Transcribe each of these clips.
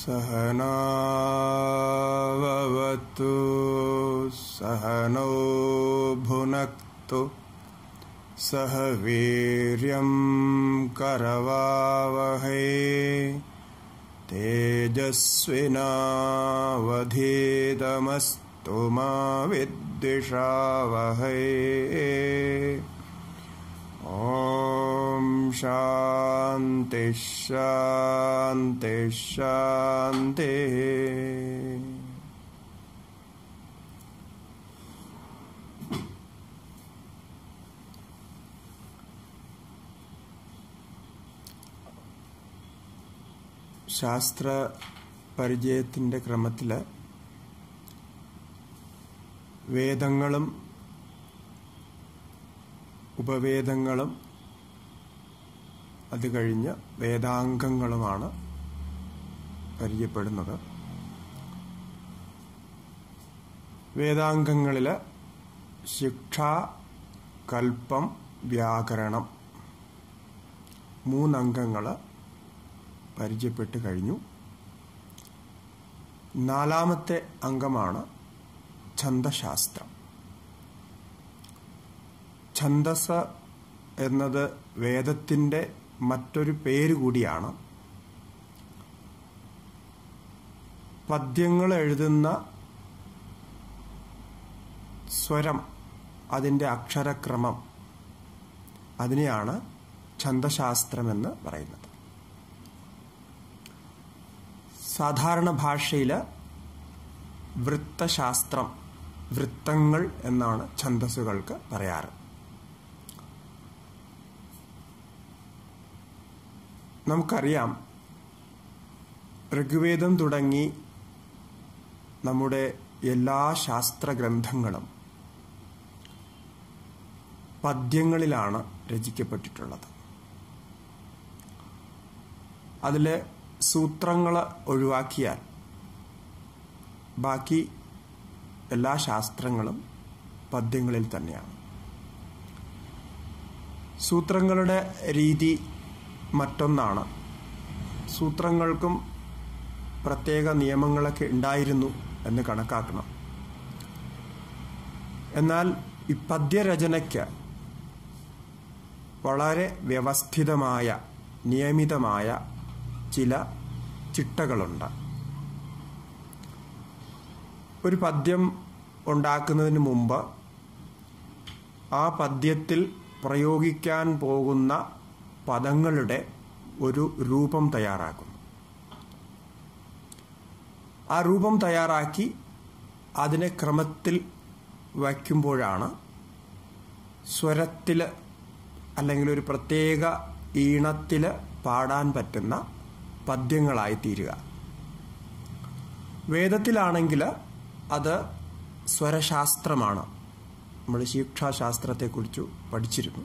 सहनावतु सहनौ भुनक्तु सह वीर्यं करवावहै तेजस्विनावधीतमस्तु मा विद्विषावहै ॐ शान्ति शान्ति शान्तिः ശാസ്ത്ര പരിചയത്തിൻ്റെ ക്രമത്തിൽ വേദങ്ങളും ഉപവേദങ്ങളും അത് കഴിഞ്ഞ് വേദാംഗങ്ങളുമാണ് പരിചയപ്പെടുന്നത് വേദാംഗങ്ങളിൽ ശിക്ഷ കൽപ്പം വ്യാകരണം മൂന്നംഗങ്ങൾ പരിചയപ്പെട്ട് കഴിഞ്ഞു നാലാമത്തെ അംഗമാണ് ഛന്ദശാസ്ത്രം ഛന്ദസ് എന്നത് വേദത്തിൻ്റെ മറ്റൊരു പേര് കൂടിയാണ് പദ്യങ്ങൾ എഴുതുന്ന സ്വരം അതിൻ്റെ അക്ഷരക്രമം അതിനെയാണ് ഛന്ദശാസ്ത്രമെന്ന് പറയുന്നത് സാധാരണ ഭാഷയിൽ വൃത്തശാസ്ത്രം വൃത്തങ്ങൾ എന്നാണ് ഛന്ദസ്സുകൾക്ക് പറയാറ് നമുക്കറിയാം ഋഗ്വേദം തുടങ്ങി നമ്മുടെ എല്ലാ ശാസ്ത്രഗ്രന്ഥങ്ങളും പദ്യങ്ങളിലാണ് രചിക്കപ്പെട്ടിട്ടുള്ളത് അതിൽ സൂത്രങ്ങൾ ഒഴിവാക്കിയാൽ ബാക്കി എല്ലാ ശാസ്ത്രങ്ങളും പദ്യങ്ങളിൽ തന്നെയാണ് സൂത്രങ്ങളുടെ രീതി മറ്റൊന്നാണ് സൂത്രങ്ങൾക്കും പ്രത്യേക നിയമങ്ങളൊക്കെ ഉണ്ടായിരുന്നു എന്ന് കണക്കാക്കണം എന്നാൽ ഈ പദ്യരചനയ്ക്ക് വളരെ വ്യവസ്ഥിതമായ നിയമിതമായ ചില ചിട്ടകളുണ്ട് ഒരു പദ്യം ഉണ്ടാക്കുന്നതിന് മുമ്പ് ആ പദ്യത്തിൽ പ്രയോഗിക്കാൻ പോകുന്ന പദങ്ങളുടെ ഒരു രൂപം തയ്യാറാക്കുന്നു ആ രൂപം തയ്യാറാക്കി അതിനെ ക്രമത്തിൽ വയ്ക്കുമ്പോഴാണ് സ്വരത്തിൽ അല്ലെങ്കിൽ ഒരു പ്രത്യേക ഈണത്തിൽ പാടാൻ പറ്റുന്ന പദ്യങ്ങളായി തീരുക വേദത്തിലാണെങ്കിൽ അത് സ്വരശാസ്ത്രമാണ് നമ്മൾ ശിക്ഷാശാസ്ത്രത്തെക്കുറിച്ച് പഠിച്ചിരുന്നു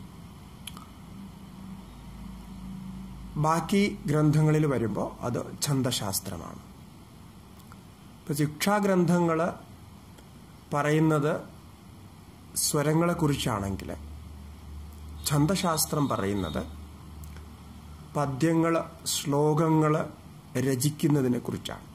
ബാക്കി ഗ്രന്ഥങ്ങളിൽ വരുമ്പോൾ അത് ഛന്ദശാസ്ത്രമാണ് ഇപ്പോൾ ശിക്ഷാഗ്രന്ഥങ്ങൾ പറയുന്നത് സ്വരങ്ങളെക്കുറിച്ചാണെങ്കിൽ ഛന്ദശാസ്ത്രം പറയുന്നത് പദ്യങ്ങൾ ശ്ലോകങ്ങൾ രചിക്കുന്നതിനെ കുറിച്ചാണ്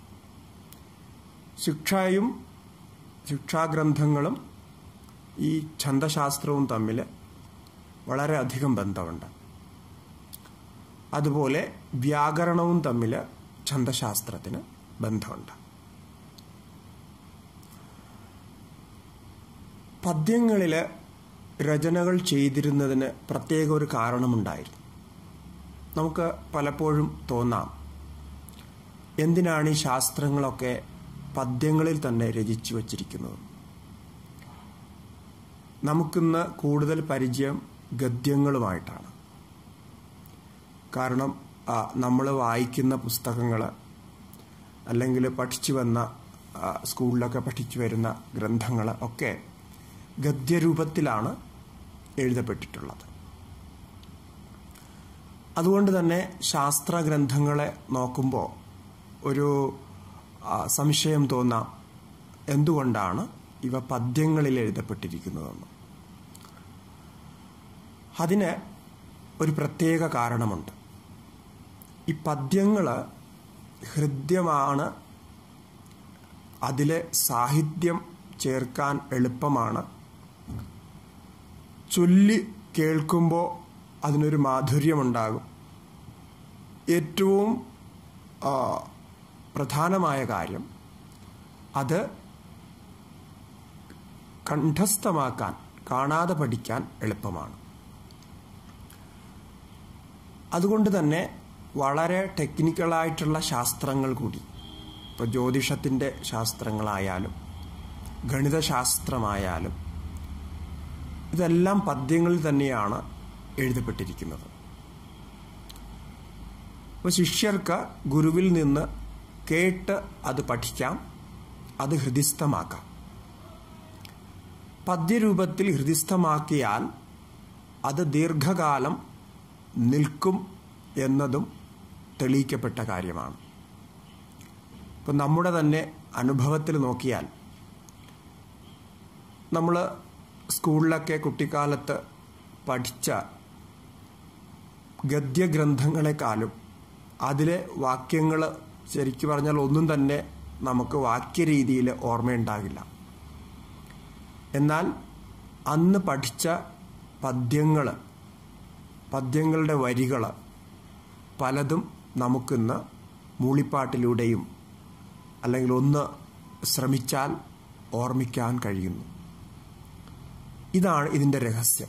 ശിക്ഷയും ശിക്ഷാഗ്രന്ഥങ്ങളും ഈ ഛന്ദശാസ്ത്രവും തമ്മിൽ വളരെയധികം ബന്ധമുണ്ട് അതുപോലെ വ്യാകരണവും തമ്മിൽ ഛന്ദശാസ്ത്രത്തിന് ബന്ധമുണ്ട് പദ്യങ്ങളിൽ രചനകൾ ചെയ്തിരുന്നതിന് പ്രത്യേക ഒരു കാരണമുണ്ടായിരുന്നു നമുക്ക് പലപ്പോഴും തോന്നാം എന്തിനാണ് ഈ ശാസ്ത്രങ്ങളൊക്കെ പദ്യങ്ങളിൽ തന്നെ രചിച്ചു വച്ചിരിക്കുന്നത് നമുക്കിന്ന് കൂടുതൽ പരിചയം ഗദ്യങ്ങളുമായിട്ടാണ് കാരണം നമ്മൾ വായിക്കുന്ന പുസ്തകങ്ങൾ അല്ലെങ്കിൽ പഠിച്ചു വന്ന സ്കൂളിലൊക്കെ പഠിച്ചു വരുന്ന ഗ്രന്ഥങ്ങൾ ഒക്കെ ഗദ്യരൂപത്തിലാണ് എഴുതപ്പെട്ടിട്ടുള്ളത് അതുകൊണ്ട് തന്നെ ശാസ്ത്ര ഗ്രന്ഥങ്ങളെ നോക്കുമ്പോൾ ഒരു സംശയം തോന്നാം എന്തുകൊണ്ടാണ് ഇവ പദ്യങ്ങളിൽ എഴുതപ്പെട്ടിരിക്കുന്നതെന്ന് അതിന് ഒരു പ്രത്യേക കാരണമുണ്ട് ഈ പദ്യങ്ങൾ ഹൃദ്യമാണ് അതിലെ സാഹിത്യം ചേർക്കാൻ എളുപ്പമാണ് ചൊല്ലി കേൾക്കുമ്പോൾ അതിനൊരു മാധുര്യമുണ്ടാകും ഏറ്റവും ആ, പ്രധാനമായ കാര്യം അത് കണ്ഠസ്ഥമാക്കാൻ കാണാതെ പഠിക്കാൻ എളുപ്പമാണ് അതുകൊണ്ട് തന്നെ വളരെ ടെക്നിക്കലായിട്ടുള്ള ശാസ്ത്രങ്ങൾ കൂടി ഇപ്പോൾ ജ്യോതിഷത്തിൻ്റെ ശാസ്ത്രങ്ങളായാലും ഗണിതശാസ്ത്രമായാലും ഇതെല്ലാം പദ്യങ്ങളിൽ തന്നെയാണ് എഴുതപ്പെട്ടിരിക്കുന്നത് അപ്പോൾ ശിഷ്യർക്ക് ഗുരുവിൽ നിന്ന് കേട്ട് അത് പഠിക്കാം അത് ഹൃദിസ്ഥമാക്കാം പദ്യരൂപത്തിൽ ഹൃദിസ്ഥമാക്കിയാൽ അത് ദീർഘകാലം നിൽക്കും എന്നതും തെളിയിക്കപ്പെട്ട കാര്യമാണ് ഇപ്പം നമ്മുടെ തന്നെ അനുഭവത്തിൽ നോക്കിയാൽ നമ്മൾ സ്കൂളിലൊക്കെ കുട്ടിക്കാലത്ത് പഠിച്ച ഗദ്യഗ്രന്ഥങ്ങളെക്കാളും അതിലെ വാക്യങ്ങൾ ശരിക്കു പറഞ്ഞാൽ ഒന്നും തന്നെ നമുക്ക് വാക്യരീതിയിൽ ഓർമ്മയുണ്ടാകില്ല എന്നാൽ അന്ന് പഠിച്ച പദ്യങ്ങൾ പദ്യങ്ങളുടെ വരികൾ പലതും നമുക്കിന്ന് മൂളിപ്പാട്ടിലൂടെയും അല്ലെങ്കിൽ ഒന്ന് ശ്രമിച്ചാൽ ഓർമ്മിക്കാൻ കഴിയുന്നു ഇതാണ് ഇതിൻ്റെ രഹസ്യം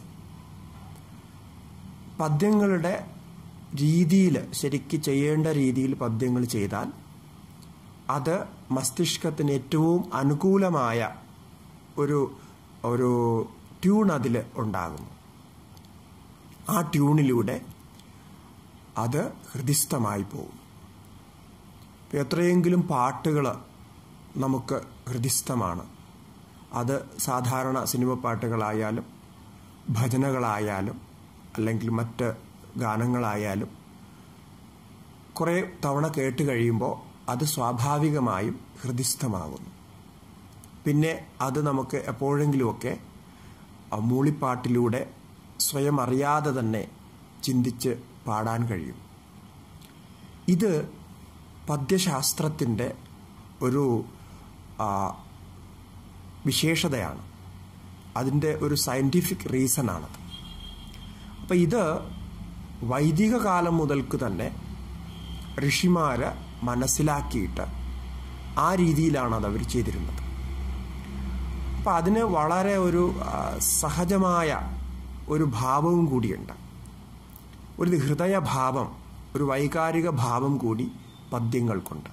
പദ്യങ്ങളുടെ രീതിയിൽ ശരിക്ക് ചെയ്യേണ്ട രീതിയിൽ പദ്യങ്ങൾ ചെയ്താൽ അത് മസ്തിഷ്കത്തിന് ഏറ്റവും അനുകൂലമായ ഒരു ഒരു ട്യൂൺ അതിൽ ഉണ്ടാകുന്നു ആ ട്യൂണിലൂടെ അത് ഹൃദിസ്ഥമായി പോകും ഇപ്പം എത്രയെങ്കിലും പാട്ടുകൾ നമുക്ക് ഹൃദിസ്ഥമാണ് അത് സാധാരണ സിനിമ പാട്ടുകളായാലും ഭജനകളായാലും അല്ലെങ്കിൽ മറ്റ് ഗാനങ്ങളായാലും കുറേ തവണ കേട്ട് കഴിയുമ്പോൾ അത് സ്വാഭാവികമായും ഹൃദിസ്ഥമാകുന്നു പിന്നെ അത് നമുക്ക് എപ്പോഴെങ്കിലുമൊക്കെ ആ മൂളിപ്പാട്ടിലൂടെ സ്വയം അറിയാതെ തന്നെ ചിന്തിച്ച് പാടാൻ കഴിയും ഇത് പദ്യശാസ്ത്രത്തിൻ്റെ ഒരു ആ, വിശേഷതയാണ് അതിൻ്റെ ഒരു സയൻറ്റിഫിക് റീസണാണത് അപ്പം ഇത് വൈദിക കാലം മുതൽക്ക് തന്നെ ഋഷിമാര് മനസ്സിലാക്കിയിട്ട് ആ രീതിയിലാണ് അത് അവർ ചെയ്തിരുന്നത് അപ്പം അതിന് വളരെ ഒരു ആ, സഹജമായ ഒരു ഭാവവും കൂടിയുണ്ട് ഒരു ഹൃദയഭാവം ഒരു വൈകാരിക ഭാവം കൂടി പദ്യങ്ങൾക്കുണ്ട്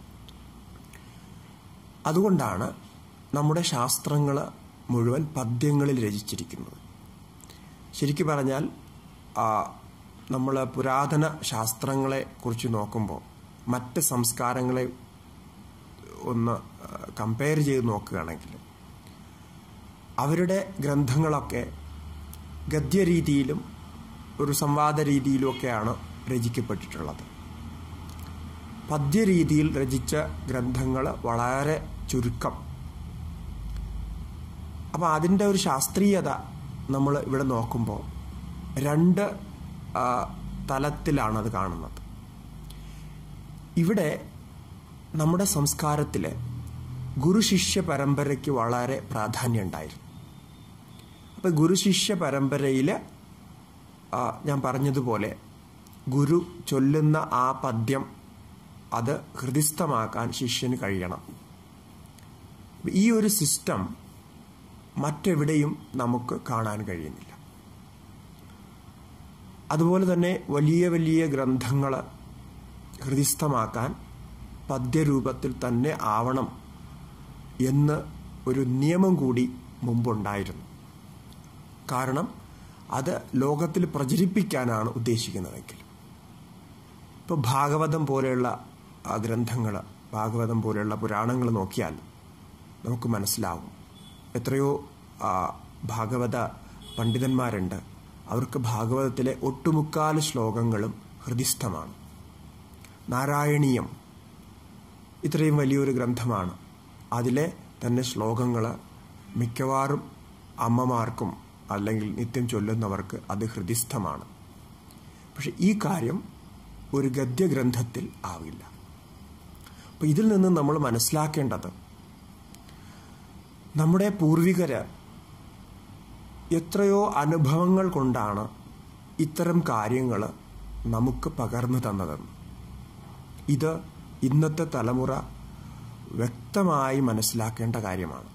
അതുകൊണ്ടാണ് നമ്മുടെ ശാസ്ത്രങ്ങൾ മുഴുവൻ പദ്യങ്ങളിൽ രചിച്ചിരിക്കുന്നത് ശരിക്കു പറഞ്ഞാൽ നമ്മൾ പുരാതന ശാസ്ത്രങ്ങളെ കുറിച്ച് നോക്കുമ്പോൾ മറ്റ് സംസ്കാരങ്ങളെ ഒന്ന് കമ്പയർ ചെയ്ത് നോക്കുകയാണെങ്കിൽ അവരുടെ ഗ്രന്ഥങ്ങളൊക്കെ ഗദ്യരീതിയിലും ഒരു സംവാദ രീതിയിലുമൊക്കെയാണ് രചിക്കപ്പെട്ടിട്ടുള്ളത് പദ്യരീതിയിൽ രചിച്ച ഗ്രന്ഥങ്ങൾ വളരെ ചുരുക്കം അപ്പോൾ അതിൻ്റെ ഒരു ശാസ്ത്രീയത നമ്മൾ ഇവിടെ നോക്കുമ്പോൾ രണ്ട് ആ, തലത്തിലാണ് അത് കാണുന്നത് ഇവിടെ നമ്മുടെ സംസ്കാരത്തിൽ ഗുരുശിഷ്യ പരമ്പരയ്ക്ക് വളരെ പ്രാധാന്യം ഉണ്ടായിരുന്നു അപ്പോൾ ഗുരുശിഷ്യ പരമ്പരയിൽ ഞാൻ പറഞ്ഞതുപോലെ ഗുരു ചൊല്ലുന്ന ആ പദ്യം അത് ഹൃദിസ്ഥമാക്കാൻ ശിഷ്യന് കഴിയണം ഈ ഒരു സിസ്റ്റം മറ്റെവിടെയും നമുക്ക് കാണാൻ കഴിയുന്നില്ല അതുപോലെ തന്നെ വലിയ വലിയ ഗ്രന്ഥങ്ങൾ ഹൃദിസ്ഥമാക്കാൻ പദ്യരൂപത്തിൽ തന്നെ ആവണം എന്ന് ഒരു നിയമം കൂടി മുമ്പുണ്ടായിരുന്നു കാരണം അത് ലോകത്തിൽ പ്രചരിപ്പിക്കാനാണ് ഉദ്ദേശിക്കുന്നതെങ്കിൽ ഇപ്പോൾ ഭാഗവതം പോലെയുള്ള ഗ്രന്ഥങ്ങൾ ഭാഗവതം പോലെയുള്ള പുരാണങ്ങൾ നോക്കിയാൽ നമുക്ക് മനസ്സിലാവും എത്രയോ ആ, ഭാഗവത പണ്ഡിതന്മാരുണ്ട് അവർക്ക് ഭാഗവതത്തിലെ ഒട്ടുമുക്കാൽ ശ്ലോകങ്ങളും ഹൃദിസ്ഥമാണ് നാരായണീയം ഇത്രയും വലിയൊരു ഗ്രന്ഥമാണ് അതിലെ തന്നെ ശ്ലോകങ്ങൾ മിക്കവാറും അമ്മമാർക്കും അല്ലെങ്കിൽ നിത്യം ചൊല്ലുന്നവർക്ക് അത് ഹൃദിസ്ഥമാണ് പക്ഷെ ഈ കാര്യം ഒരു ഗദ്യഗ്രന്ഥത്തിൽ ആവില്ല അപ്പം ഇതിൽ നിന്ന് നമ്മൾ മനസ്സിലാക്കേണ്ടത് നമ്മുടെ പൂർവികര് എത്രയോ അനുഭവങ്ങൾ കൊണ്ടാണ് ഇത്തരം കാര്യങ്ങൾ നമുക്ക് പകർന്നു തന്നതെന്ന് ഇത് ഇന്നത്തെ തലമുറ വ്യക്തമായി മനസ്സിലാക്കേണ്ട കാര്യമാണ്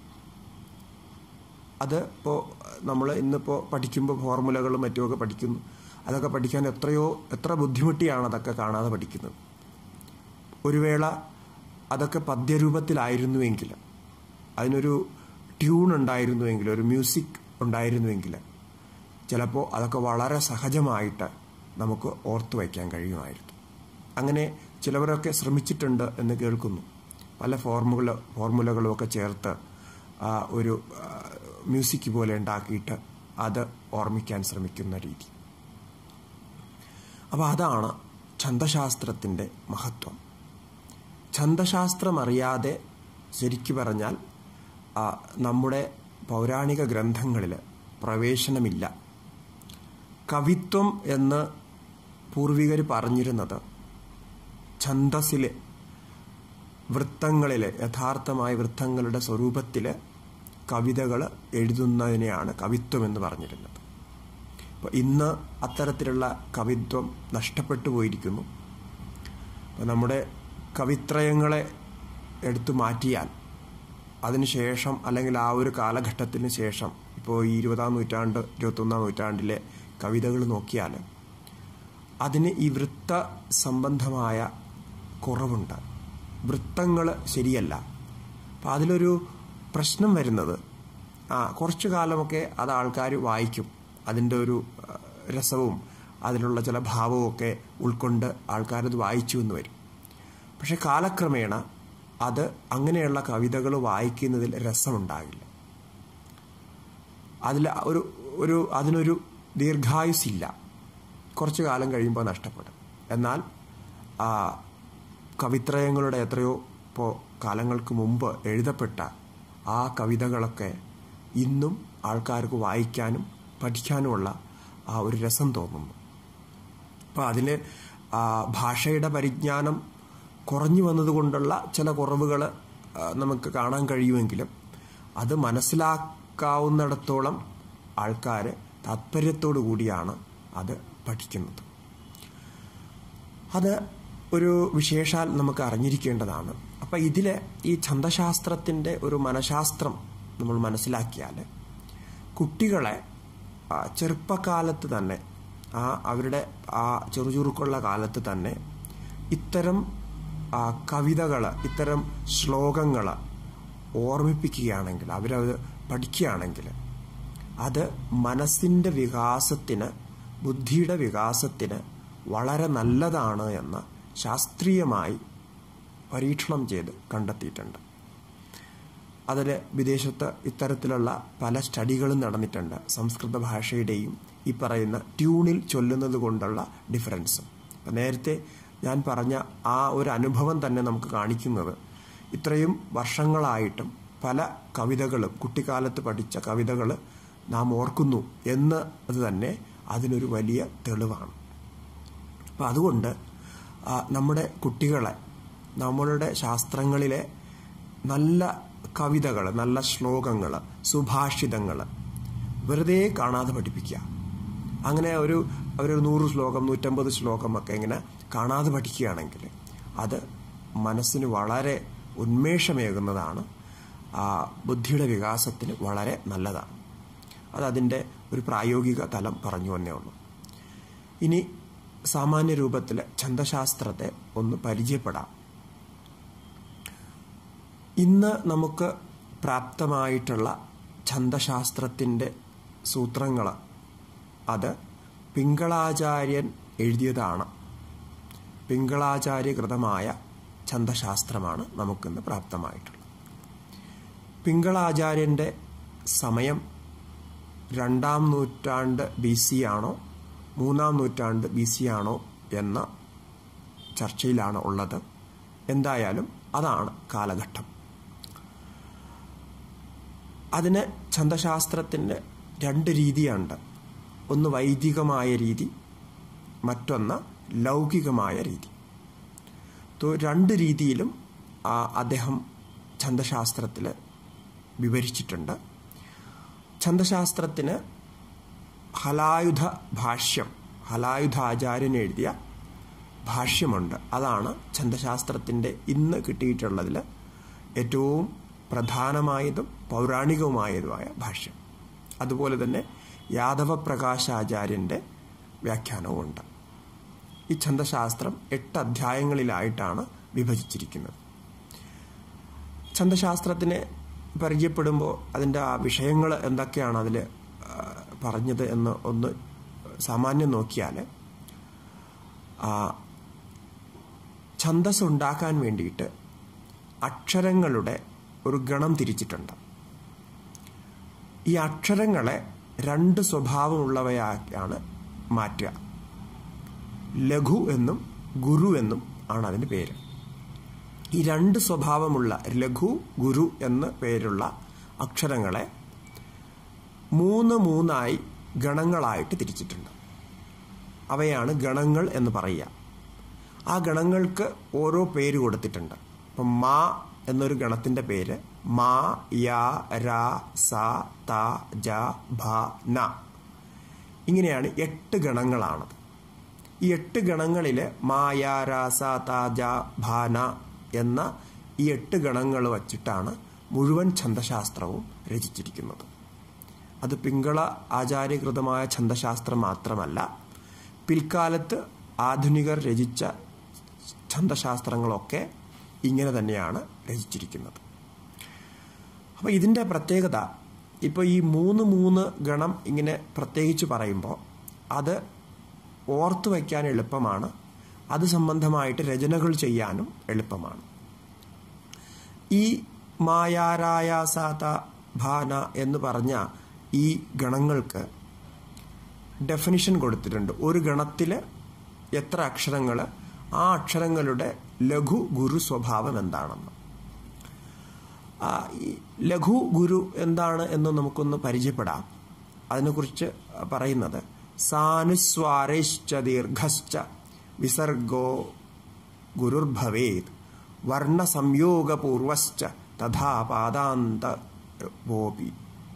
അത് ഇപ്പോൾ നമ്മൾ ഇന്നിപ്പോൾ പഠിക്കുമ്പോൾ ഫോർമുലകളും മറ്റുമൊക്കെ പഠിക്കുന്നു അതൊക്കെ പഠിക്കാൻ എത്രയോ എത്ര ബുദ്ധിമുട്ടിയാണ് അതൊക്കെ കാണാതെ പഠിക്കുന്നത് ഒരു വേള അതൊക്കെ പദ്യരൂപത്തിലായിരുന്നുവെങ്കിൽ അതിനൊരു ട്യൂൺ ഉണ്ടായിരുന്നുവെങ്കിൽ ഒരു മ്യൂസിക് ഉണ്ടായിരുന്നുവെങ്കിൽ ചിലപ്പോൾ അതൊക്കെ വളരെ സഹജമായിട്ട് നമുക്ക് ഓർത്തു വയ്ക്കാൻ കഴിയുമായിരുന്നു അങ്ങനെ ചിലവരൊക്കെ ശ്രമിച്ചിട്ടുണ്ട് എന്ന് കേൾക്കുന്നു പല ഫോർമുല ഫോർമുലകളും ഒക്കെ ചേർത്ത് ഒരു മ്യൂസിക് പോലെ ഉണ്ടാക്കിയിട്ട് അത് ഓർമ്മിക്കാൻ ശ്രമിക്കുന്ന രീതി അപ്പോൾ അതാണ് ഛന്ദശാസ്ത്രത്തിൻ്റെ മഹത്വം ഛന്ദശാസ്ത്രം അറിയാതെ ശരിക്കു പറഞ്ഞാൽ നമ്മുടെ പൗരാണിക ഗ്രന്ഥങ്ങളിൽ പ്രവേശനമില്ല കവിത്വം എന്ന് പൂർവികർ പറഞ്ഞിരുന്നത് ഛന്ദസ്സിലെ വൃത്തങ്ങളിലെ യഥാർത്ഥമായ വൃത്തങ്ങളുടെ സ്വരൂപത്തിൽ കവിതകൾ എഴുതുന്നതിനെയാണ് കവിത്വം എന്ന് പറഞ്ഞിരുന്നത് അപ്പോൾ ഇന്ന് അത്തരത്തിലുള്ള കവിത്വം നഷ്ടപ്പെട്ടു പോയിരിക്കുന്നു അപ്പോൾ നമ്മുടെ കവിത്രയങ്ങളെ എടുത്തു മാറ്റിയാൽ അതിനുശേഷം അല്ലെങ്കിൽ ആ ഒരു കാലഘട്ടത്തിന് ശേഷം ഇപ്പോൾ ഈ ഇരുപതാം നൂറ്റാണ്ട് ഇരുപത്തൊന്നാം നൂറ്റാണ്ടിലെ കവിതകൾ നോക്കിയാൽ അതിന് ഈ വൃത്ത സംബന്ധമായ കുറവുണ്ട് വൃത്തങ്ങൾ ശരിയല്ല അപ്പം അതിലൊരു പ്രശ്നം വരുന്നത് ആ കുറച്ചു കാലമൊക്കെ അത് ആൾക്കാർ വായിക്കും അതിൻ്റെ ഒരു രസവും അതിലുള്ള ചില ഭാവവും ഒക്കെ ഉൾക്കൊണ്ട് ആൾക്കാരത് വായിച്ചു എന്ന് വരും പക്ഷെ കാലക്രമേണ അത് അങ്ങനെയുള്ള കവിതകൾ വായിക്കുന്നതിൽ രസമുണ്ടാകില്ല അതിൽ ഒരു ഒരു അതിനൊരു ദീർഘായുസില്ല കുറച്ചു കാലം കഴിയുമ്പോൾ നഷ്ടപ്പെടും എന്നാൽ കവിത്രയങ്ങളുടെ എത്രയോ ഇപ്പോൾ കാലങ്ങൾക്ക് മുമ്പ് എഴുതപ്പെട്ട ആ കവിതകളൊക്കെ ഇന്നും ആൾക്കാർക്ക് വായിക്കാനും പഠിക്കാനുമുള്ള ആ ഒരു രസം തോന്നുന്നു അപ്പോൾ അതിന് ഭാഷയുടെ പരിജ്ഞാനം കുറഞ്ഞു വന്നതുകൊണ്ടുള്ള ചില കുറവുകൾ നമുക്ക് കാണാൻ കഴിയുമെങ്കിലും അത് മനസ്സിലാക്കാവുന്നിടത്തോളം ആൾക്കാർ താല്പര്യത്തോടു കൂടിയാണ് അത് പഠിക്കുന്നത് അത് ഒരു വിശേഷാൽ നമുക്ക് അറിഞ്ഞിരിക്കേണ്ടതാണ് അപ്പം ഇതിൽ ഈ ഛന്ദശാസ്ത്രത്തിൻ്റെ ഒരു മനഃശാസ്ത്രം നമ്മൾ മനസ്സിലാക്കിയാൽ കുട്ടികളെ ചെറുപ്പകാലത്ത് തന്നെ ആ അവരുടെ ആ ചെറുചുറുക്കുള്ള കാലത്ത് തന്നെ ഇത്തരം കവിതകൾ ഇത്തരം ശ്ലോകങ്ങൾ ഓർമ്മിപ്പിക്കുകയാണെങ്കിൽ അവരത് പഠിക്കുകയാണെങ്കിൽ അത് മനസ്സിൻ്റെ വികാസത്തിന് ബുദ്ധിയുടെ വികാസത്തിന് വളരെ നല്ലതാണ് എന്ന് ശാസ്ത്രീയമായി പരീക്ഷണം ചെയ്ത് കണ്ടെത്തിയിട്ടുണ്ട് അതിൽ വിദേശത്ത് ഇത്തരത്തിലുള്ള പല സ്റ്റഡികളും നടന്നിട്ടുണ്ട് സംസ്കൃത ഭാഷയുടെയും ഈ പറയുന്ന ട്യൂണിൽ ചൊല്ലുന്നത് കൊണ്ടുള്ള ഡിഫറൻസും അപ്പം നേരത്തെ ഞാൻ പറഞ്ഞ ആ ഒരു അനുഭവം തന്നെ നമുക്ക് കാണിക്കുന്നത് ഇത്രയും വർഷങ്ങളായിട്ടും പല കവിതകളും കുട്ടിക്കാലത്ത് പഠിച്ച കവിതകൾ നാം ഓർക്കുന്നു എന്ന് അത് തന്നെ അതിനൊരു വലിയ തെളിവാണ് അപ്പം അതുകൊണ്ട് നമ്മുടെ കുട്ടികളെ നമ്മളുടെ ശാസ്ത്രങ്ങളിലെ നല്ല കവിതകൾ നല്ല ശ്ലോകങ്ങൾ സുഭാഷിതങ്ങൾ വെറുതെ കാണാതെ പഠിപ്പിക്കുക അങ്ങനെ ഒരു ഒരു നൂറ് ശ്ലോകം നൂറ്റമ്പത് ശ്ലോകമൊക്കെ ഇങ്ങനെ കാണാതെ പഠിക്കുകയാണെങ്കിൽ അത് മനസ്സിന് വളരെ ഉന്മേഷമേകുന്നതാണ് ബുദ്ധിയുടെ വികാസത്തിന് വളരെ നല്ലതാണ് അതതിൻ്റെ ഒരു പ്രായോഗിക തലം പറഞ്ഞു വന്നേ ഉള്ളൂ ഇനി സാമാന്യ രൂപത്തിൽ ഛന്ദശാസ്ത്രത്തെ ഒന്ന് പരിചയപ്പെടാം ഇന്ന് നമുക്ക് പ്രാപ്തമായിട്ടുള്ള ഛന്ദശാസ്ത്രത്തിൻ്റെ സൂത്രങ്ങൾ അത് പിങ്കളാചാര്യൻ എഴുതിയതാണ് പിങ്കളാചാര്യകൃതമായ ഛന്ദശാസ്ത്രമാണ് നമുക്കിന്ന് പ്രാപ്തമായിട്ടുള്ളത് പിങ്കളാചാര്യൻ്റെ സമയം രണ്ടാം നൂറ്റാണ്ട് ബി സി ആണോ മൂന്നാം നൂറ്റാണ്ട് ബി സി ആണോ എന്ന ചർച്ചയിലാണ് ഉള്ളത് എന്തായാലും അതാണ് കാലഘട്ടം അതിന് ഛന്ദശാസ്ത്രത്തിൻ്റെ രണ്ട് രീതിയുണ്ട് ഒന്ന് വൈദികമായ രീതി മറ്റൊന്ന് ലൗകികമായ രീതി രണ്ട് രീതിയിലും അദ്ദേഹം ഛന്ദശാസ്ത്രത്തിൽ വിവരിച്ചിട്ടുണ്ട് ഛന്ദശാസ്ത്രത്തിന് ഹലായുധ ഭാഷ്യം ഹലായുധ ആചാര്യൻ എഴുതിയ ഭാഷ്യമുണ്ട് അതാണ് ഛന്ദശാസ്ത്രത്തിൻ്റെ ഇന്ന് കിട്ടിയിട്ടുള്ളതിൽ ഏറ്റവും പ്രധാനമായതും പൗരാണികവുമായതുമായ ഭാഷ്യം അതുപോലെ തന്നെ യാദവ പ്രകാശാചാര്യൻ്റെ വ്യാഖ്യാനവുമുണ്ട് ഈ ഛന്ദശാസ്ത്രം എട്ട് അധ്യായങ്ങളിലായിട്ടാണ് വിഭജിച്ചിരിക്കുന്നത് ഛന്ദശാസ്ത്രത്തിനെ പരിചയപ്പെടുമ്പോൾ അതിൻ്റെ ആ വിഷയങ്ങൾ എന്തൊക്കെയാണ് അതിൽ പറഞ്ഞത് എന്ന് ഒന്ന് സാമാന്യം നോക്കിയാൽ ഛന്ദസ് ഉണ്ടാക്കാൻ വേണ്ടിയിട്ട് അക്ഷരങ്ങളുടെ ഒരു ഗണം തിരിച്ചിട്ടുണ്ട് ഈ അക്ഷരങ്ങളെ രണ്ട് സ്വഭാവമുള്ളവയായാണ് മാറ്റുക ലഘു എന്നും ഗുരു എന്നും ആണ് അതിന് പേര് ഈ രണ്ട് സ്വഭാവമുള്ള ലഘു ഗുരു എന്ന പേരുള്ള അക്ഷരങ്ങളെ മൂന്ന് മൂന്നായി ഗണങ്ങളായിട്ട് തിരിച്ചിട്ടുണ്ട് അവയാണ് ഗണങ്ങൾ എന്ന് പറയുക ആ ഗണങ്ങൾക്ക് ഓരോ പേര് കൊടുത്തിട്ടുണ്ട് ഇപ്പം മാ എന്നൊരു ഗണത്തിൻ്റെ പേര് മാ യ ര സ ത ജ ഭ ന ഇങ്ങനെയാണ് എട്ട് ഗണങ്ങളാണത് ഈ എട്ട് ഗണങ്ങളിൽ മാ യ ര സ ത ജ ഭ ന എന്ന ഈ എട്ട് ഗണങ്ങൾ വച്ചിട്ടാണ് മുഴുവൻ ഛന്ദശാസ്ത്രവും രചിച്ചിരിക്കുന്നത് അത് പിങ്കള ആചാര്യകൃതമായ ഛന്ദശാസ്ത്രം മാത്രമല്ല പിൽക്കാലത്ത് ആധുനികർ രചിച്ച ഛന്ദശാസ്ത്രങ്ങളൊക്കെ ഇങ്ങനെ തന്നെയാണ് രചിച്ചിരിക്കുന്നത് അപ്പോൾ ഇതിൻ്റെ പ്രത്യേകത ഇപ്പോൾ ഈ മൂന്ന് മൂന്ന് ഗണം ഇങ്ങനെ പ്രത്യേകിച്ച് പറയുമ്പോൾ അത് ഓർത്തു വയ്ക്കാൻ എളുപ്പമാണ് അത് സംബന്ധമായിട്ട് രചനകൾ ചെയ്യാനും എളുപ്പമാണ് ഈ മായാരായാസാത ഭാന എന്ന് പറഞ്ഞ ഈ ഗണങ്ങൾക്ക് ഡെഫിനിഷൻ കൊടുത്തിട്ടുണ്ട് ഒരു ഗണത്തിൽ എത്ര അക്ഷരങ്ങൾ ആ അക്ഷരങ്ങളുടെ ലഘു ഗുരു സ്വഭാവം എന്താണെന്ന് ഈ ലഘു ഗുരു എന്താണ് എന്ന് നമുക്കൊന്ന് പരിചയപ്പെടാം അതിനെക്കുറിച്ച് പറയുന്നത് സാനുസ്വാരശ്ച ദീർഘശ്ച വിസർഗോ ഗുരുർഭവേത് വർണ്ണസംയോഗപൂർവശ്ച തഥാ പാദാന്ത വോപി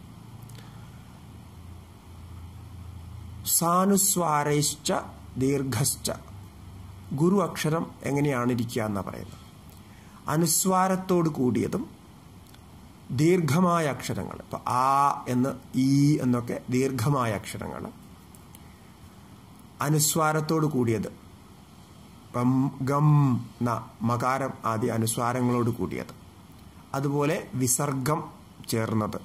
സാനുസ്വാരശ്ച ദീർഘശ്ച ഗുരു അക്ഷരം എങ്ങനെയാണ് ഇരിക്കുക എന്ന് പറയുന്നത് അനുസ്വാരത്തോട് കൂടിയതും ദീർഘമായ അക്ഷരങ്ങൾ ഇപ്പൊ ആ എന്ന് ഈ എന്നൊക്കെ ദീർഘമായ അക്ഷരങ്ങൾ അനുസ്വാരത്തോട് കൂടിയത് പം ഗം ന മകാരം ആദ്യ അനുസ്വാരങ്ങളോട് കൂടിയത് അതുപോലെ വിസർഗം ചേർന്നത്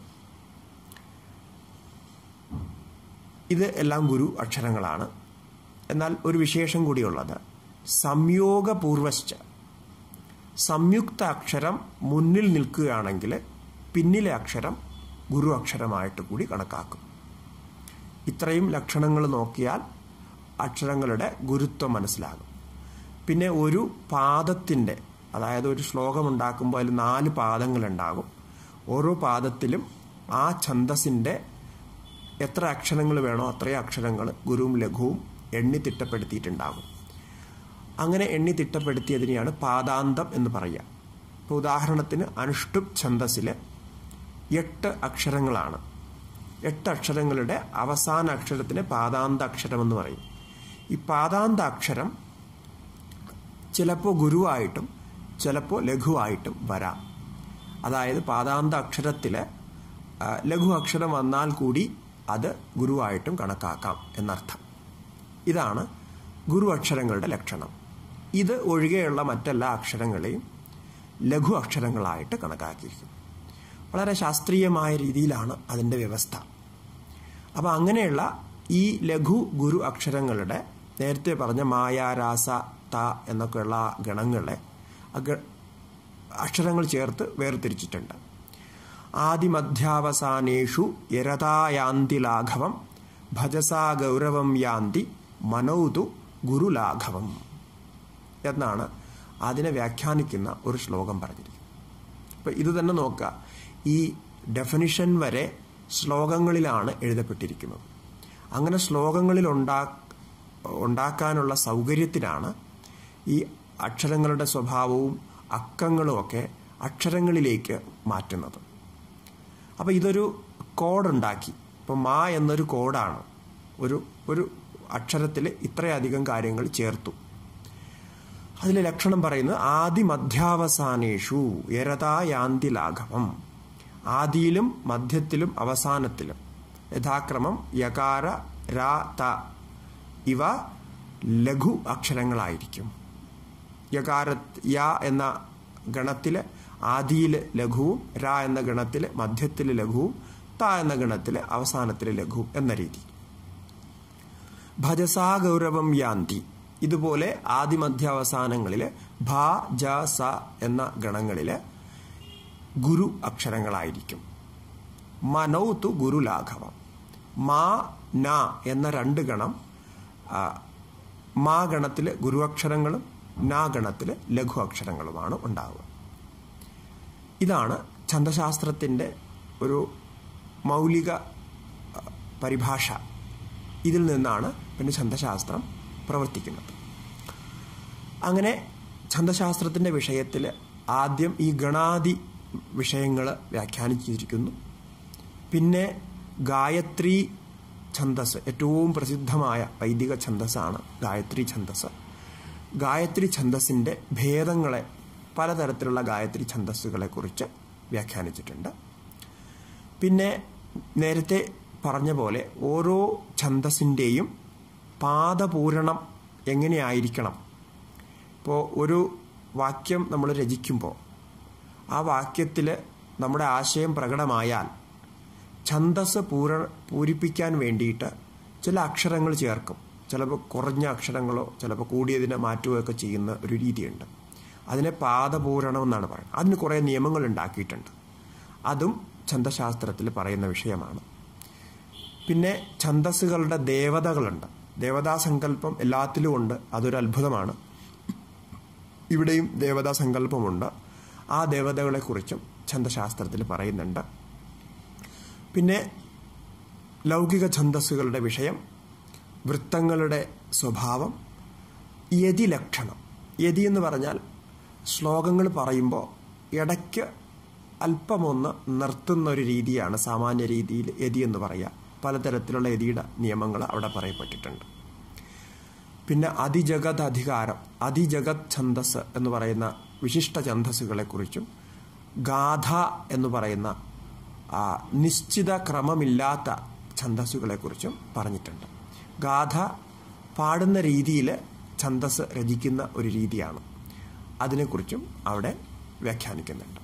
ഇത് എല്ലാം ഗുരു അക്ഷരങ്ങളാണ് എന്നാൽ ഒരു വിശേഷം കൂടിയുള്ളത് സംയോഗപൂർവശ്ച സംയുക്ത അക്ഷരം മുന്നിൽ നിൽക്കുകയാണെങ്കിൽ പിന്നിലെ അക്ഷരം ഗുരു അക്ഷരമായിട്ട് കൂടി കണക്കാക്കും ഇത്രയും ലക്ഷണങ്ങൾ നോക്കിയാൽ അക്ഷരങ്ങളുടെ ഗുരുത്വം മനസ്സിലാകും പിന്നെ ഒരു പാദത്തിൻ്റെ അതായത് ഒരു ശ്ലോകം ഉണ്ടാക്കുമ്പോൾ അതിൽ നാല് പാദങ്ങളുണ്ടാകും ഓരോ പാദത്തിലും ആ ഛന്തസിൻ്റെ എത്ര അക്ഷരങ്ങൾ വേണോ അത്രയും അക്ഷരങ്ങൾ ഗുരുവും ലഘുവും എണ്ണി തിട്ടപ്പെടുത്തിയിട്ടുണ്ടാകും അങ്ങനെ എണ്ണി തിട്ടപ്പെടുത്തിയതിനെയാണ് പാദാന്തം എന്ന് പറയുക ഇപ്പോൾ ഉദാഹരണത്തിന് അനുഷ്ടുപ് ഛന്തസിലെ എട്ട് അക്ഷരങ്ങളാണ് എട്ട് അക്ഷരങ്ങളുടെ അവസാന അക്ഷരത്തിന് പാദാന്ത അക്ഷരം എന്ന് പറയും ഈ പാദാന്ത അക്ഷരം ചിലപ്പോൾ ഗുരുവായിട്ടും ചിലപ്പോൾ ലഘുവായിട്ടും വരാം അതായത് പാദാന്ത അക്ഷരത്തിൽ ലഘു അക്ഷരം വന്നാൽ കൂടി അത് ഗുരുവായിട്ടും കണക്കാക്കാം എന്നർത്ഥം ഇതാണ് ഗുരു അക്ഷരങ്ങളുടെ ലക്ഷണം ഇത് ഒഴികെയുള്ള മറ്റെല്ലാ അക്ഷരങ്ങളെയും ലഘു അക്ഷരങ്ങളായിട്ട് കണക്കാക്കിയിരിക്കുന്നു വളരെ ശാസ്ത്രീയമായ രീതിയിലാണ് അതിൻ്റെ വ്യവസ്ഥ അപ്പോൾ അങ്ങനെയുള്ള ഈ ലഘു ഗുരു അക്ഷരങ്ങളുടെ നേരത്തെ പറഞ്ഞ മായ രാസ ത എന്നൊക്കെയുള്ള ഗണങ്ങളെ അക്ഷരങ്ങൾ ചേർത്ത് വേർതിരിച്ചിട്ടുണ്ട് ആദിമധ്യാവസാനേഷു യരതായാന്തി ലാഘവം ഭജസാ ഗൗരവം യാന്തി മനൗതു ഗുരുലാഘവം എന്നാണ് അതിനെ വ്യാഖ്യാനിക്കുന്ന ഒരു ശ്ലോകം പറഞ്ഞിരിക്കുന്നത് അപ്പം ഇത് തന്നെ നോക്കുക ഈ ഡെഫിനിഷൻ വരെ ശ്ലോകങ്ങളിലാണ് എഴുതപ്പെട്ടിരിക്കുന്നത് അങ്ങനെ ശ്ലോകങ്ങളിൽ ഉണ്ടാ ഉണ്ടാക്കാനുള്ള സൗകര്യത്തിനാണ് ഈ അക്ഷരങ്ങളുടെ സ്വഭാവവും അക്കങ്ങളുമൊക്കെ അക്ഷരങ്ങളിലേക്ക് മാറ്റുന്നത് അപ്പോൾ ഇതൊരു കോഡുണ്ടാക്കി ഇപ്പോൾ മാ എന്നൊരു കോഡാണ് ഒരു ഒരു അക്ഷരത്തിൽ ഇത്രയധികം കാര്യങ്ങൾ ചേർത്തു അതിൽ ലക്ഷണം പറയുന്നത് ആദി മധ്യാവസാനേഷു യരതായാന്തി ലാഘവം ആദിയിലും മധ്യത്തിലും അവസാനത്തിലും യഥാക്രമം യകാര രാ ത ഇവ ലഘു അക്ഷരങ്ങളായിരിക്കും യകാര യ എന്ന ഗണത്തിൽ ആദിയിൽ ലഘുവും രാ എന്ന ഗണത്തിൽ മധ്യത്തിൽ ലഘുവും ത എന്ന ഗണത്തിൽ അവസാനത്തിൽ ലഘുവും എന്ന രീതി ഭജസാ ഗൗരവം യാന്തി ഇതുപോലെ ആദിമധ്യാവസാനങ്ങളിൽ ഭ ജ സ എന്ന ഗണങ്ങളിൽ ഗുരു അക്ഷരങ്ങളായിരിക്കും മനൗത്തു ഗുരുലാഘവം മാ ന എന്ന രണ്ട് ഗണം മാ ഗണത്തിൽ ഗുരു അക്ഷരങ്ങളും നാ ഗണത്തിൽ ലഘു അക്ഷരങ്ങളുമാണ് ഉണ്ടാവുക ഇതാണ് ഛന്ദശാസ്ത്രത്തിൻ്റെ ഒരു മൗലിക പരിഭാഷ ഇതിൽ നിന്നാണ് പിന്നെ ഛന്ദശാസ്ത്രം പ്രവർത്തിക്കുന്നത് അങ്ങനെ ഛന്ദശാസ്ത്രത്തിൻ്റെ വിഷയത്തിൽ ആദ്യം ഈ ഗണാദി വിഷയങ്ങൾ വ്യാഖ്യാനിച്ചിരിക്കുന്നു പിന്നെ ഗായത്രി ഛന്ദസ് ഏറ്റവും പ്രസിദ്ധമായ വൈദിക ഛന്ദസ്സാണ് ഗായത്രി ഛന്ദസ് ഗായത്രി ഛന്ദസ്സിൻ്റെ ഭേദങ്ങളെ പലതരത്തിലുള്ള ഗായത്രി ഛന്ദസ്സുകളെ കുറിച്ച് വ്യാഖ്യാനിച്ചിട്ടുണ്ട് പിന്നെ നേരത്തെ പറഞ്ഞ പോലെ ഓരോ ഛന്ദസ്സിൻ്റെയും പാദപൂരണം എങ്ങനെയായിരിക്കണം ഇപ്പോൾ ഒരു വാക്യം നമ്മൾ രചിക്കുമ്പോൾ ആ വാക്യത്തിൽ നമ്മുടെ ആശയം പ്രകടമായാൽ ഛന്ദസ് പൂര പൂരിപ്പിക്കാൻ വേണ്ടിയിട്ട് ചില അക്ഷരങ്ങൾ ചേർക്കും ചിലപ്പോൾ കുറഞ്ഞ അക്ഷരങ്ങളോ ചിലപ്പോൾ കൂടിയതിനെ മാറ്റുകയൊക്കെ ചെയ്യുന്ന ഒരു രീതിയുണ്ട് അതിനെ പാദപൂരണം എന്നാണ് പറയുന്നത് അതിന് കുറേ നിയമങ്ങൾ ഉണ്ടാക്കിയിട്ടുണ്ട് അതും ഛന്ദശാസ്ത്രത്തിൽ പറയുന്ന വിഷയമാണ് പിന്നെ ഛന്ദസ്സുകളുടെ ദേവതകളുണ്ട് ദേവതാസങ്കല്പം എല്ലാത്തിലും ഉണ്ട് അതൊരു അത്ഭുതമാണ് ഇവിടെയും ദേവതാസങ്കല്പമുണ്ട് ആ ദേവതകളെക്കുറിച്ചും ഛന്ദശാസ്ത്രത്തിൽ പറയുന്നുണ്ട് പിന്നെ ലൗകിക ഛന്ദസ്സുകളുടെ വിഷയം വൃത്തങ്ങളുടെ സ്വഭാവം യതി ലക്ഷണം യതി എന്ന് പറഞ്ഞാൽ ശ്ലോകങ്ങൾ പറയുമ്പോൾ ഇടയ്ക്ക് അല്പമൊന്ന് നിർത്തുന്ന ഒരു രീതിയാണ് സാമാന്യ രീതിയിൽ യതി എന്ന് പറയുക പലതരത്തിലുള്ള യതിയുടെ നിയമങ്ങൾ അവിടെ പറയപ്പെട്ടിട്ടുണ്ട് പിന്നെ അതിജഗത് അധികാരം അതിജഗത് ഛന്ദസ് എന്ന് പറയുന്ന വിശിഷ്ട ഛന്ദസ്സുകളെക്കുറിച്ചും ഗാഥ എന്ന് പറയുന്ന നിശ്ചിത ക്രമമില്ലാത്ത ഛന്ദസ്സുകളെക്കുറിച്ചും പറഞ്ഞിട്ടുണ്ട് ഗാഥ പാടുന്ന രീതിയിൽ ഛന്ദസ് രചിക്കുന്ന ഒരു രീതിയാണ് അതിനെക്കുറിച്ചും അവിടെ വ്യാഖ്യാനിക്കുന്നുണ്ട്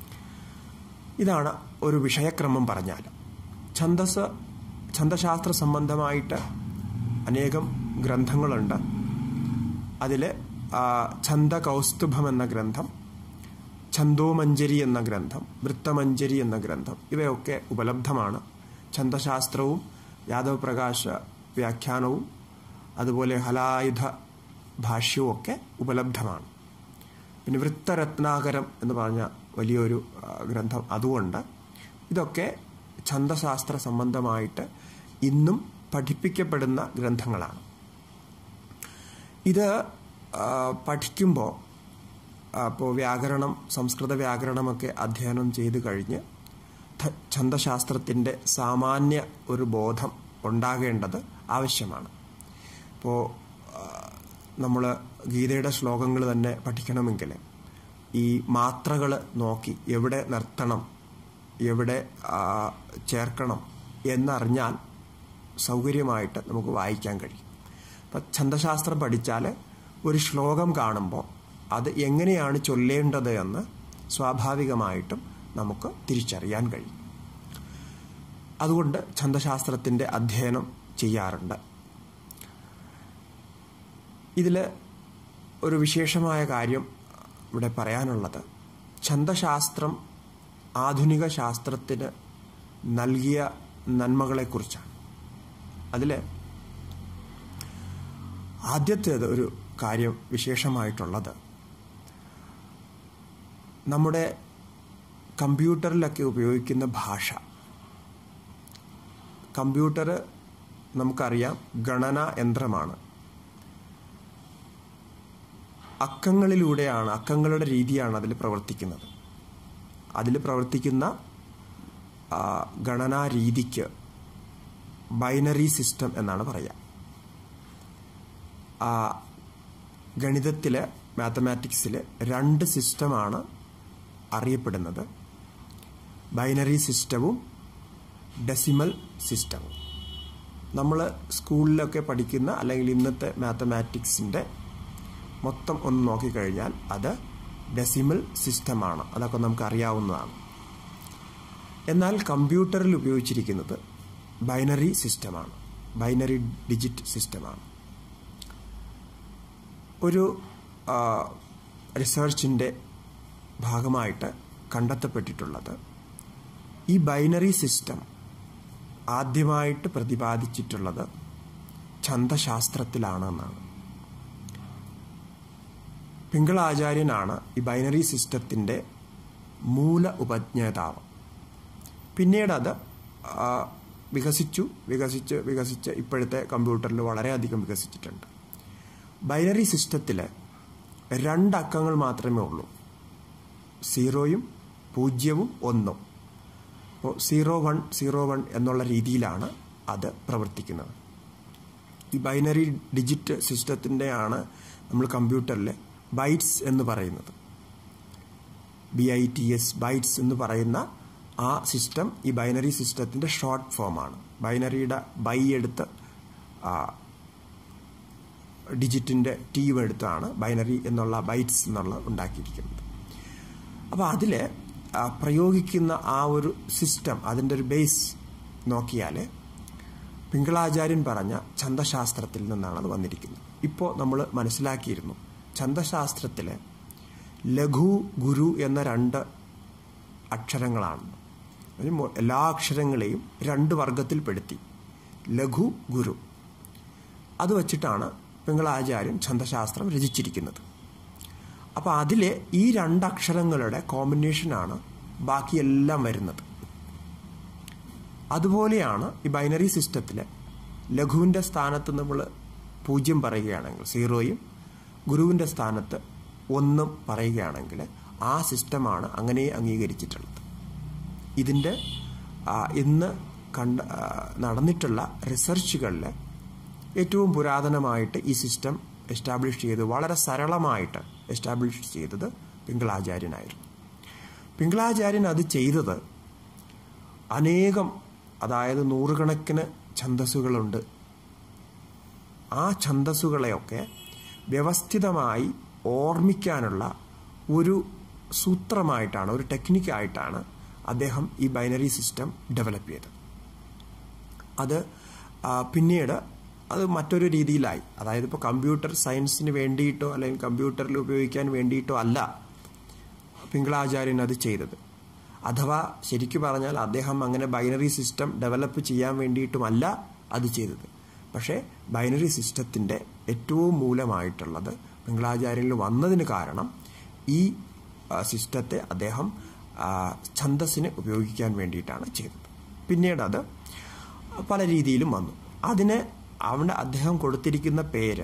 ഇതാണ് ഒരു വിഷയക്രമം പറഞ്ഞാൽ ഛന്ദസ് ഛന്ദശാസ്ത്ര സംബന്ധമായിട്ട് അനേകം ഗ്രന്ഥങ്ങളുണ്ട് അതിൽ ഛന്ദ കൗസ്തുഭം എന്ന ഗ്രന്ഥം ഛന്തോമഞ്ജരി എന്ന ഗ്രന്ഥം വൃത്തമഞ്ജരി എന്ന ഗ്രന്ഥം ഇവയൊക്കെ ഉപലബ്ധമാണ് ഛന്ദശാസ്ത്രവും യാദവ് പ്രകാശ വ്യാഖ്യാനവും അതുപോലെ ഹലായുധ ഭാഷ്യവും ഒക്കെ ഉപലബ്ധമാണ് പിന്നെ വൃത്തരത്നാകരം എന്ന് പറഞ്ഞ വലിയൊരു ഗ്രന്ഥം അതുകൊണ്ട് ഇതൊക്കെ ഛന്ദശാസ്ത്ര സംബന്ധമായിട്ട് ഇന്നും പഠിപ്പിക്കപ്പെടുന്ന ഗ്രന്ഥങ്ങളാണ് ഇത് പഠിക്കുമ്പോൾ അപ്പോൾ വ്യാകരണം സംസ്കൃത വ്യാകരണമൊക്കെ അധ്യയനം ചെയ്ത് കഴിഞ്ഞ് ഛന്ദശാസ്ത്രത്തിൻ്റെ സാമാന്യ ഒരു ബോധം ഉണ്ടാകേണ്ടത് ആവശ്യമാണ് ഇപ്പോൾ നമ്മൾ ഗീതയുടെ ശ്ലോകങ്ങൾ തന്നെ പഠിക്കണമെങ്കിൽ ഈ മാത്രകൾ നോക്കി എവിടെ നിർത്തണം എവിടെ ചേർക്കണം എന്നറിഞ്ഞാൽ സൗകര്യമായിട്ട് നമുക്ക് വായിക്കാൻ കഴിയും അപ്പം ഛന്ദശാസ്ത്രം പഠിച്ചാൽ ഒരു ശ്ലോകം കാണുമ്പോൾ അത് എങ്ങനെയാണ് ചൊല്ലേണ്ടത് എന്ന് സ്വാഭാവികമായിട്ടും നമുക്ക് തിരിച്ചറിയാൻ കഴിയും അതുകൊണ്ട് ഛന്ദശാസ്ത്രത്തിൻ്റെ അധ്യയനം ചെയ്യാറുണ്ട് ഇതിൽ ഒരു വിശേഷമായ കാര്യം ഇവിടെ പറയാനുള്ളത് ഛന്ദശാസ്ത്രം ആധുനിക ശാസ്ത്രത്തിന് നൽകിയ നന്മകളെക്കുറിച്ചാണ് അതിൽ ആദ്യത്തേത് ഒരു കാര്യം വിശേഷമായിട്ടുള്ളത് നമ്മുടെ കമ്പ്യൂട്ടറിലൊക്കെ ഉപയോഗിക്കുന്ന ഭാഷ കമ്പ്യൂട്ടർ നമുക്കറിയാം ഗണന യന്ത്രമാണ് അക്കങ്ങളിലൂടെയാണ് അക്കങ്ങളുടെ രീതിയാണ് അതിൽ പ്രവർത്തിക്കുന്നത് അതിൽ പ്രവർത്തിക്കുന്ന ആ, ഗണനാ രീതിക്ക് ബൈനറി സിസ്റ്റം എന്നാണ് പറയുക ആ, ഗണിതത്തിലെ മാത്തമാറ്റിക്സിൽ രണ്ട് സിസ്റ്റമാണ് അറിയപ്പെടുന്നത് ബൈനറി സിസ്റ്റവും ഡെസിമൽ സിസ്റ്റവും നമ്മൾ സ്കൂളിലൊക്കെ പഠിക്കുന്ന അല്ലെങ്കിൽ ഇന്നത്തെ മാത്തമാറ്റിക്സിൻ്റെ മൊത്തം ഒന്ന് നോക്കിക്കഴിഞ്ഞാൽ അത് ഡെസിമൽ സിസ്റ്റമാണ് അതൊക്കെ നമുക്ക് അറിയാവുന്നതാണ് എന്നാൽ കമ്പ്യൂട്ടറിൽ ഉപയോഗിച്ചിരിക്കുന്നത് ബൈനറി സിസ്റ്റമാണ് ബൈനറി ഡിജിറ്റ് സിസ്റ്റമാണ് ഒരു റിസർച്ചിൻ്റെ ഭാഗമായിട്ട് കണ്ടെത്തപ്പെട്ടിട്ടുള്ളത് ഈ ബൈനറി സിസ്റ്റം ആദ്യമായിട്ട് പ്രതിപാദിച്ചിട്ടുള്ളത് ഛന്ദശാസ്ത്രത്തിലാണ് എന്നാണ് പിങ്കളാചാര്യനാണ് ഈ ബൈനറി സിസ്റ്റത്തിൻ്റെ മൂല ഉപജ്ഞേതാവ് പിന്നീട് അത് ആ, വികസിച്ചു വികസിച്ച് വികസിച്ച് ഇപ്പോഴത്തെ കമ്പ്യൂട്ടറിൽ വളരെയധികം വികസിച്ചിട്ടുണ്ട് ബൈനറി സിസ്റ്റത്തിൽ രണ്ടക്കങ്ങൾ മാത്രമേ ഉള്ളൂ സീറോയും പൂജ്യവും ഒന്നും അപ്പോൾ സീറോ വൺ സീറോ വൺ എന്നുള്ള രീതിയിലാണ് അത് പ്രവർത്തിക്കുന്നത് ഈ ബൈനറി ഡിജിറ്റ് സിസ്റ്റത്തിൻ്റെയാണ് നമ്മൾ കമ്പ്യൂട്ടറിൽ ബൈറ്റ്സ് എന്ന് പറയുന്നത് B I T S bytes എന്ന് പറയുന്ന ആ സിസ്റ്റം ഈ ബൈനറി സിസ്റ്റത്തിൻ്റെ ഷോർട്ട് ഫോമാണ് ബൈനറിയുടെ ബൈ എടുത്ത് ആ, ഡിജിറ്റിൻ്റെ ടീം എടുത്താണ് ബൈനറി എന്നുള്ള ബൈറ്റ്സ് എന്നുള്ള ഉണ്ടാക്കിയിരിക്കുന്നത് അപ്പോൾ അതിൽ പ്രയോഗിക്കുന്ന ആ ഒരു സിസ്റ്റം അതിൻ്റെ ഒരു ബേസ് നോക്കിയാൽ പിങ്കളാചാര്യൻ പറഞ്ഞ ഛന്ദശാസ്ത്രത്തിൽ നിന്നാണ് അത് വന്നിരിക്കുന്നത് ഇപ്പോൾ നമ്മൾ മനസ്സിലാക്കിയിരുന്നു ഛന്ദശാസ്ത്രത്തിൽ ലഘു ഗുരു എന്ന രണ്ട് അക്ഷരങ്ങളാണ് അതിന് മൊ- എല്ലാ അക്ഷരങ്ങളെയും രണ്ട് വർഗത്തിൽപ്പെടുത്തി ലഘു ഗുരു അത് വച്ചിട്ടാണ് പിങ്കളാചാര്യൻ ഛന്ദശാസ്ത്രം രചിച്ചിരിക്കുന്നത് അപ്പോൾ അതിലെ ഈ രണ്ടക്ഷരങ്ങളുടെ കോമ്പിനേഷനാണ് ബാക്കിയെല്ലാം വരുന്നത് അതുപോലെയാണ് ഈ ബൈനറി സിസ്റ്റത്തിലെ ലഘുവിൻ്റെ സ്ഥാനത്ത് നമ്മൾ പൂജ്യം പറയുകയാണെങ്കിൽ സീറോയും ഗുരുവിൻ്റെ സ്ഥാനത്ത് ഒന്നും പറയുകയാണെങ്കിൽ ആ സിസ്റ്റമാണ് അങ്ങനെ അംഗീകരിച്ചിട്ടുള്ളത് ഇതിൻ്റെ ആ, ഇന്ന് കണ്ട ആ, നടന്നിട്ടുള്ള റിസർച്ചുകളിൽ ഏറ്റവും പുരാതനമായിട്ട് ഈ സിസ്റ്റം എസ്റ്റാബ്ലിഷ് ചെയ്ത് വളരെ സരളമായിട്ട് എസ്റ്റാബ്ലിഷ് ചെയ്തത് പിങ്കളാചാര്യനായിരുന്നു പിങ്കളാചാര്യൻ അത് ചെയ്തത് അനേകം അതായത് നൂറുകണക്കിന് ഛന്തസ്സുകളുണ്ട് ആ ഛന്തസ്സുകളെയൊക്കെ വ്യവസ്ഥിതമായി ഓർമ്മിക്കാനുള്ള ഒരു സൂത്രമായിട്ടാണ് ഒരു ടെക്നിക്കായിട്ടാണ് അദ്ദേഹം ഈ ബൈനറി സിസ്റ്റം ഡെവലപ്പ് ചെയ്തത് അത് ആ, പിന്നീട് അത് മറ്റൊരു രീതിയിലായി അതായത് ഇപ്പോൾ കമ്പ്യൂട്ടർ സയൻസിന് വേണ്ടിയിട്ടോ അല്ലെങ്കിൽ കമ്പ്യൂട്ടറിൽ ഉപയോഗിക്കാൻ വേണ്ടിയിട്ടോ അല്ല പിങ്കളാചാര്യൻ അത് ചെയ്തത് അഥവാ ശരിക്കു പറഞ്ഞാൽ അദ്ദേഹം അങ്ങനെ ബൈനറി സിസ്റ്റം ഡെവലപ്പ് ചെയ്യാൻ വേണ്ടിയിട്ടുമല്ല അത് ചെയ്തത് പക്ഷേ ബൈനറി സിസ്റ്റത്തിൻ്റെ ഏറ്റവും മൂലമായിട്ടുള്ളത് പിങ്കളാചാര്യനിൽ വന്നതിന് കാരണം ഈ ആ, സിസ്റ്റത്തെ അദ്ദേഹം ആ, ഛന്തസ്സിന് ഉപയോഗിക്കാൻ വേണ്ടിയിട്ടാണ് ചെയ്തത് പിന്നീട് അത് പല രീതിയിലും വന്നു അതിന് അവിടെ അദ്ദേഹം കൊടുത്തിരിക്കുന്ന പേര്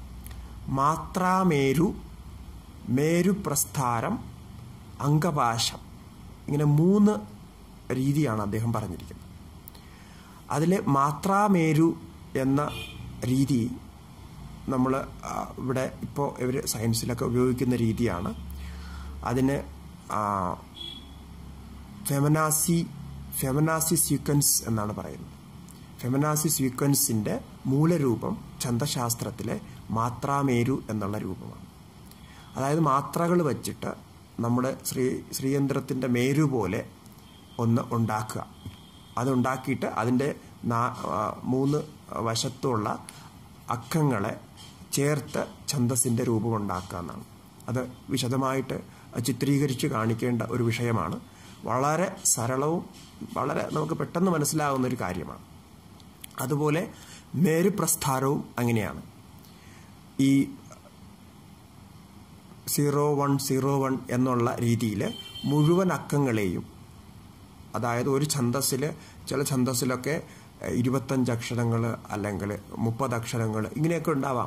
മാത്രാമേരു മേരുപ്രസ്ഥാരം അംഗപാശം ഇങ്ങനെ മൂന്ന് രീതിയാണ് അദ്ദേഹം പറഞ്ഞിരിക്കുന്നത് അതിൽ മാത്രാമേരു എന്ന രീതി നമ്മൾ ഇവിടെ ഇപ്പോൾ ഇവർ സയൻസിലൊക്കെ ഉപയോഗിക്കുന്ന രീതിയാണ് അതിന് ആ, ഫെമനാസി ഫെമനാസി സീക്വൻസ് എന്നാണ് പറയുന്നത് ഫെമനാസി സീക്വൻസിൻ്റെ മൂലരൂപം ഛന്ദശാസ്ത്രത്തിലെ മാത്രാമേരു എന്നുള്ള രൂപമാണ് അതായത് മാത്രകൾ വച്ചിട്ട് നമ്മുടെ ശ്രീ ശ്രീയന്ത്രത്തിൻ്റെ മേരു പോലെ ഒന്ന് ഉണ്ടാക്കുക അതുണ്ടാക്കിയിട്ട് അതിൻ്റെ നാ- ആ, മൂന്ന് വശത്തുള്ള അക്കങ്ങളെ ചേർത്ത് ഛന്തസ്സിൻ്റെ രൂപം ഉണ്ടാക്കുക എന്നാണ് അത് വിശദമായിട്ട് ചിത്രീകരിച്ച് കാണിക്കേണ്ട ഒരു വിഷയമാണ് വളരെ സരളവും വളരെ നമുക്ക് പെട്ടെന്ന് മനസ്സിലാകുന്ന ഒരു കാര്യമാണ് അതുപോലെ മേരുപ്രസ്ഥാനവും അങ്ങനെയാണ് ഈ സീറോ വൺ സീറോ വൺ എന്നുള്ള രീതിയിൽ മുഴുവൻ അക്കങ്ങളെയും അതായത് ഒരു ഛന്തസ്സിൽ ചില ഛന്തസ്സിലൊക്കെ ഇരുപത്തഞ്ച് അക്ഷരങ്ങൾ അല്ലെങ്കിൽ മുപ്പത് അക്ഷരങ്ങൾ ഇങ്ങനെയൊക്കെ ഉണ്ടാവാം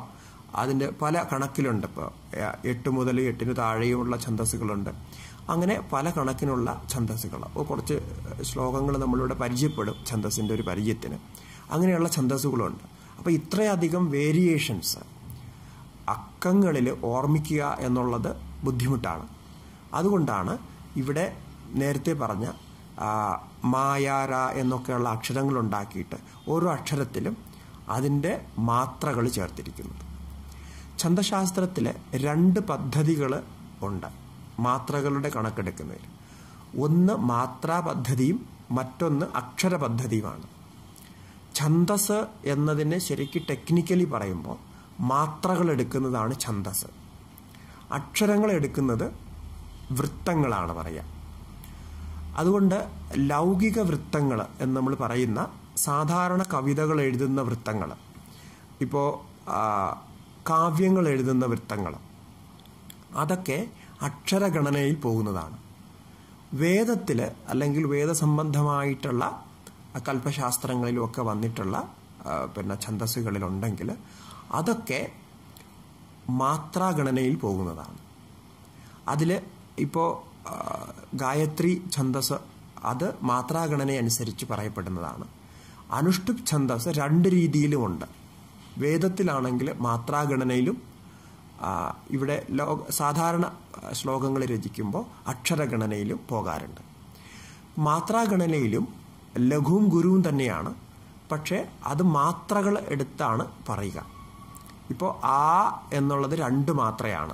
അതിൻ്റെ പല കണക്കിലുണ്ട് ഇപ്പോൾ എട്ട് മുതൽ എട്ടിന് താഴെയുമുള്ള ഛന്തസ്സുകളുണ്ട് അങ്ങനെ പല കണക്കിനുള്ള ഛന്തസ്സുകൾ അപ്പോൾ കുറച്ച് ശ്ലോകങ്ങൾ നമ്മളിവിടെ പരിചയപ്പെടും ഛന്തസ്സിൻ്റെ ഒരു പരിചയത്തിന് അങ്ങനെയുള്ള ഛന്തസ്സുകളുണ്ട് അപ്പോൾ ഇത്രയധികം വേരിയേഷൻസ് അക്കങ്ങളിൽ ഓർമ്മിക്കുക എന്നുള്ളത് ബുദ്ധിമുട്ടാണ് അതുകൊണ്ടാണ് ഇവിടെ നേരത്തെ പറഞ്ഞ മായാര എന്നൊക്കെയുള്ള അക്ഷരങ്ങൾ ഉണ്ടാക്കിയിട്ട് ഓരോ അക്ഷരത്തിലും അതിൻ്റെ മാത്രകൾ ചേർത്തിരിക്കുന്നത് ഛന്ദശാസ്ത്രത്തിൽ രണ്ട് പദ്ധതികൾ ഉണ്ട് മാത്രകളുടെ കണക്കെടുക്കുന്നതിൽ ഒന്ന് മാത്രാ പദ്ധതിയും മറ്റൊന്ന് അക്ഷര പദ്ധതിയുമാണ് ഛന്തസ് എന്നതിനെ ശരിക്കും ടെക്നിക്കലി പറയുമ്പോൾ മാത്രകൾ എടുക്കുന്നതാണ് ഛന്തസ് അക്ഷരങ്ങൾ എടുക്കുന്നത് വൃത്തങ്ങളാണ് പറയുക അതുകൊണ്ട് ലൗകിക വൃത്തങ്ങൾ എന്ന് നമ്മൾ പറയുന്ന സാധാരണ കവിതകൾ എഴുതുന്ന വൃത്തങ്ങൾ ഇപ്പോൾ കാവ്യങ്ങൾ എഴുതുന്ന വൃത്തങ്ങൾ അതൊക്കെ അക്ഷരഗണനയിൽ പോകുന്നതാണ് വേദത്തിൽ അല്ലെങ്കിൽ വേദസംബന്ധമായിട്ടുള്ള കൽപ്പശാസ്ത്രങ്ങളിലും ഒക്കെ വന്നിട്ടുള്ള പിന്നെ ഛന്തസ്സുകളിലുണ്ടെങ്കിൽ അതൊക്കെ മാത്രാഗണനയിൽ പോകുന്നതാണ് അതിൽ ഇപ്പോൾ ഗായത്രി ഛന്തസ് അത് മാത്രാഗണന അനുസരിച്ച് പറയപ്പെടുന്നതാണ് അനുഷ്ടുപ് ഛന്തസ് രണ്ട് രീതിയിലുമുണ്ട് വേദത്തിലാണെങ്കിൽ മാത്രാഗണനയിലും ഇവിടെ ലോക സാധാരണ ശ്ലോകങ്ങൾ രചിക്കുമ്പോൾ അക്ഷരഗണനയിലും പോകാറുണ്ട് മാത്രാഗണനയിലും ലഘുവും ഗുരുവും തന്നെയാണ് പക്ഷേ അത് മാത്രകൾ എടുത്താണ് പറയുക ഇപ്പോൾ ആ എന്നുള്ളത് രണ്ട് മാത്രയാണ്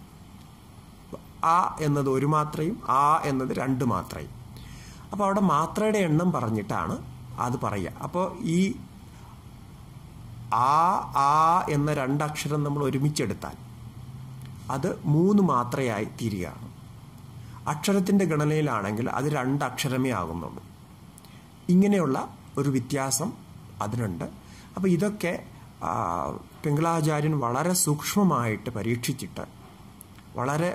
ആ എന്നത് ഒരു മാത്രയും ആ എന്നത് രണ്ട് മാത്രയും അപ്പോൾ അവിടെ മാത്രയുടെ എണ്ണം പറഞ്ഞിട്ടാണ് അത് പറയുക അപ്പോൾ ഈ ആ ആ എന്ന രണ്ടക്ഷരം നമ്മൾ ഒരുമിച്ചെടുത്താൽ അത് മൂന്ന് മാത്രയായി തീരുകയാണ് അക്ഷരത്തിൻ്റെ ഗണനയിലാണെങ്കിൽ അത് രണ്ടക്ഷരമേ ആകുന്നുള്ളൂ ഇങ്ങനെയുള്ള ഒരു വ്യത്യാസം അതിനുണ്ട് അപ്പോൾ ഇതൊക്കെ പിങ്കളാചാര്യൻ വളരെ സൂക്ഷ്മമായിട്ട് പരീക്ഷിച്ചിട്ട് വളരെ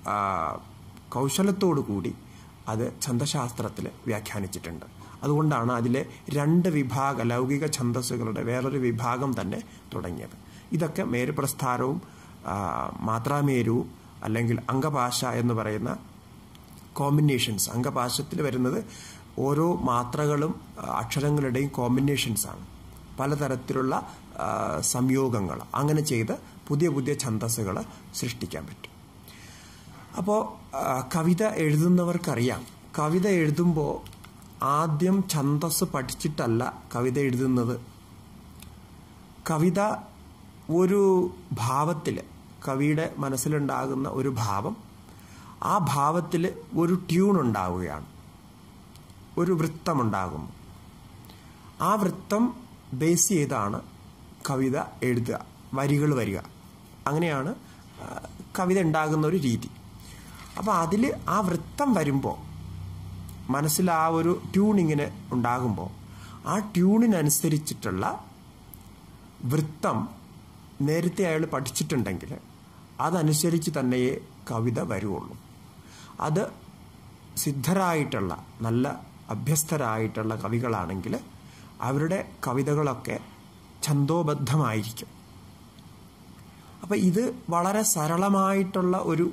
കൗശലത്തോടു കൂടി അത് ഛന്ദശാസ്ത്രത്തിൽ വ്യാഖ്യാനിച്ചിട്ടുണ്ട് അതുകൊണ്ടാണ് അതിലെ രണ്ട് വിഭാഗ ലൗകിക ഛന്തസ്സുകളുടെ വേറൊരു വിഭാഗം തന്നെ തുടങ്ങിയത് ഇതൊക്കെ മേരുപ്രസ്ഥാനവും മാത്രാമേരുവും അല്ലെങ്കിൽ അംഗഭാഷ എന്ന് പറയുന്ന കോമ്പിനേഷൻസ് അംഗഭാഷത്തിൽ വരുന്നത് ഓരോ മാത്രകളും അക്ഷരങ്ങളുടെയും കോമ്പിനേഷൻസ് ആണ് പലതരത്തിലുള്ള സംയോഗങ്ങൾ അങ്ങനെ ചെയ്ത് പുതിയ പുതിയ ഛന്തസ്സുകൾ സൃഷ്ടിക്കാൻ പറ്റും അപ്പോൾ കവിത എഴുതുന്നവർക്കറിയാം കവിത എഴുതുമ്പോൾ ആദ്യം ഛന്തസ് പഠിച്ചിട്ടല്ല കവിത എഴുതുന്നത് കവിത ഒരു ഭാവത്തിൽ കവിയുടെ മനസ്സിലുണ്ടാകുന്ന ഒരു ഭാവം ആ ഭാവത്തിൽ ഒരു ട്യൂൺ ഉണ്ടാവുകയാണ് ഒരു വൃത്തമുണ്ടാകും ആ വൃത്തം ബേസ് ചെയ്താണ് കവിത എഴുതുക വരികൾ വരിക അങ്ങനെയാണ് കവിത ഉണ്ടാകുന്ന ഒരു രീതി അപ്പോൾ അതിൽ ആ വൃത്തം വരുമ്പോൾ മനസ്സിൽ ആ ഒരു ട്യൂൺ ഇങ്ങനെ ഉണ്ടാകുമ്പോൾ ആ ട്യൂണിനനുസരിച്ചിട്ടുള്ള വൃത്തം നേരത്തെ അയാൾ പഠിച്ചിട്ടുണ്ടെങ്കിൽ അതനുസരിച്ച് തന്നെയേ കവിത വരുള്ളൂ അത് സിദ്ധരായിട്ടുള്ള നല്ല അഭ്യസ്തരായിട്ടുള്ള കവികളാണെങ്കിൽ അവരുടെ കവിതകളൊക്കെ ഛന്തോബദ്ധമായിരിക്കും അപ്പം ഇത് വളരെ സരളമായിട്ടുള്ള ഒരു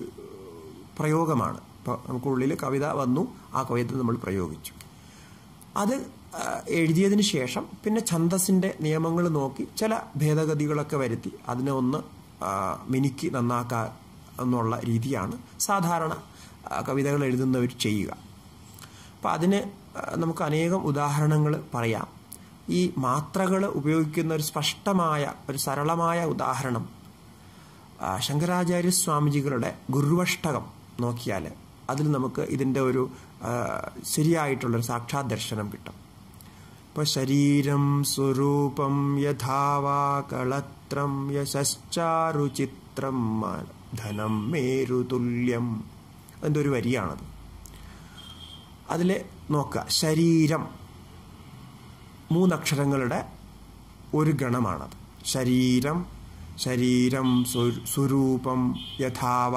പ്രയോഗമാണ് ഇപ്പോൾ നമുക്കുള്ളിൽ കവിത വന്നു ആ കവിത നമ്മൾ പ്രയോഗിച്ചു അത് എഴുതിയതിന് ശേഷം പിന്നെ ഛന്തസ്സിൻ്റെ നിയമങ്ങൾ നോക്കി ചില ഭേദഗതികളൊക്കെ വരുത്തി അതിനെ ഒന്ന് മിനുക്കി നന്നാക്കുക എന്നുള്ള രീതിയാണ് സാധാരണ കവിതകൾ എഴുതുന്നവർ ചെയ്യുക അപ്പം അതിന് നമുക്ക് അനേകം ഉദാഹരണങ്ങൾ പറയാം ഈ മാത്രകൾ ഉപയോഗിക്കുന്ന ഒരു സ്പഷ്ടമായ ഒരു സരളമായ ഉദാഹരണം ശങ്കരാചാര്യ സ്വാമിജികളുടെ ഗുരുവഷ്ടകം നോക്കിയാൽ അതിൽ നമുക്ക് ഇതിൻ്റെ ഒരു ശരിയായിട്ടുള്ളൊരു സാക്ഷാത് ദർശനം കിട്ടും ഇപ്പോൾ ശരീരം സ്വരൂപം യഥാവാ കളത്രം യശശ്ചാരുചിത്രം ധനം മേരുതുല്യം അതിൻ്റെ ഒരു വരിയാണത് അതിൽ നോക്കുക ശരീരം മൂന്നക്ഷരങ്ങളുടെ ഒരു ഗണമാണത് ശരീരം ശരീരം സ്വരൂപം യഥാവ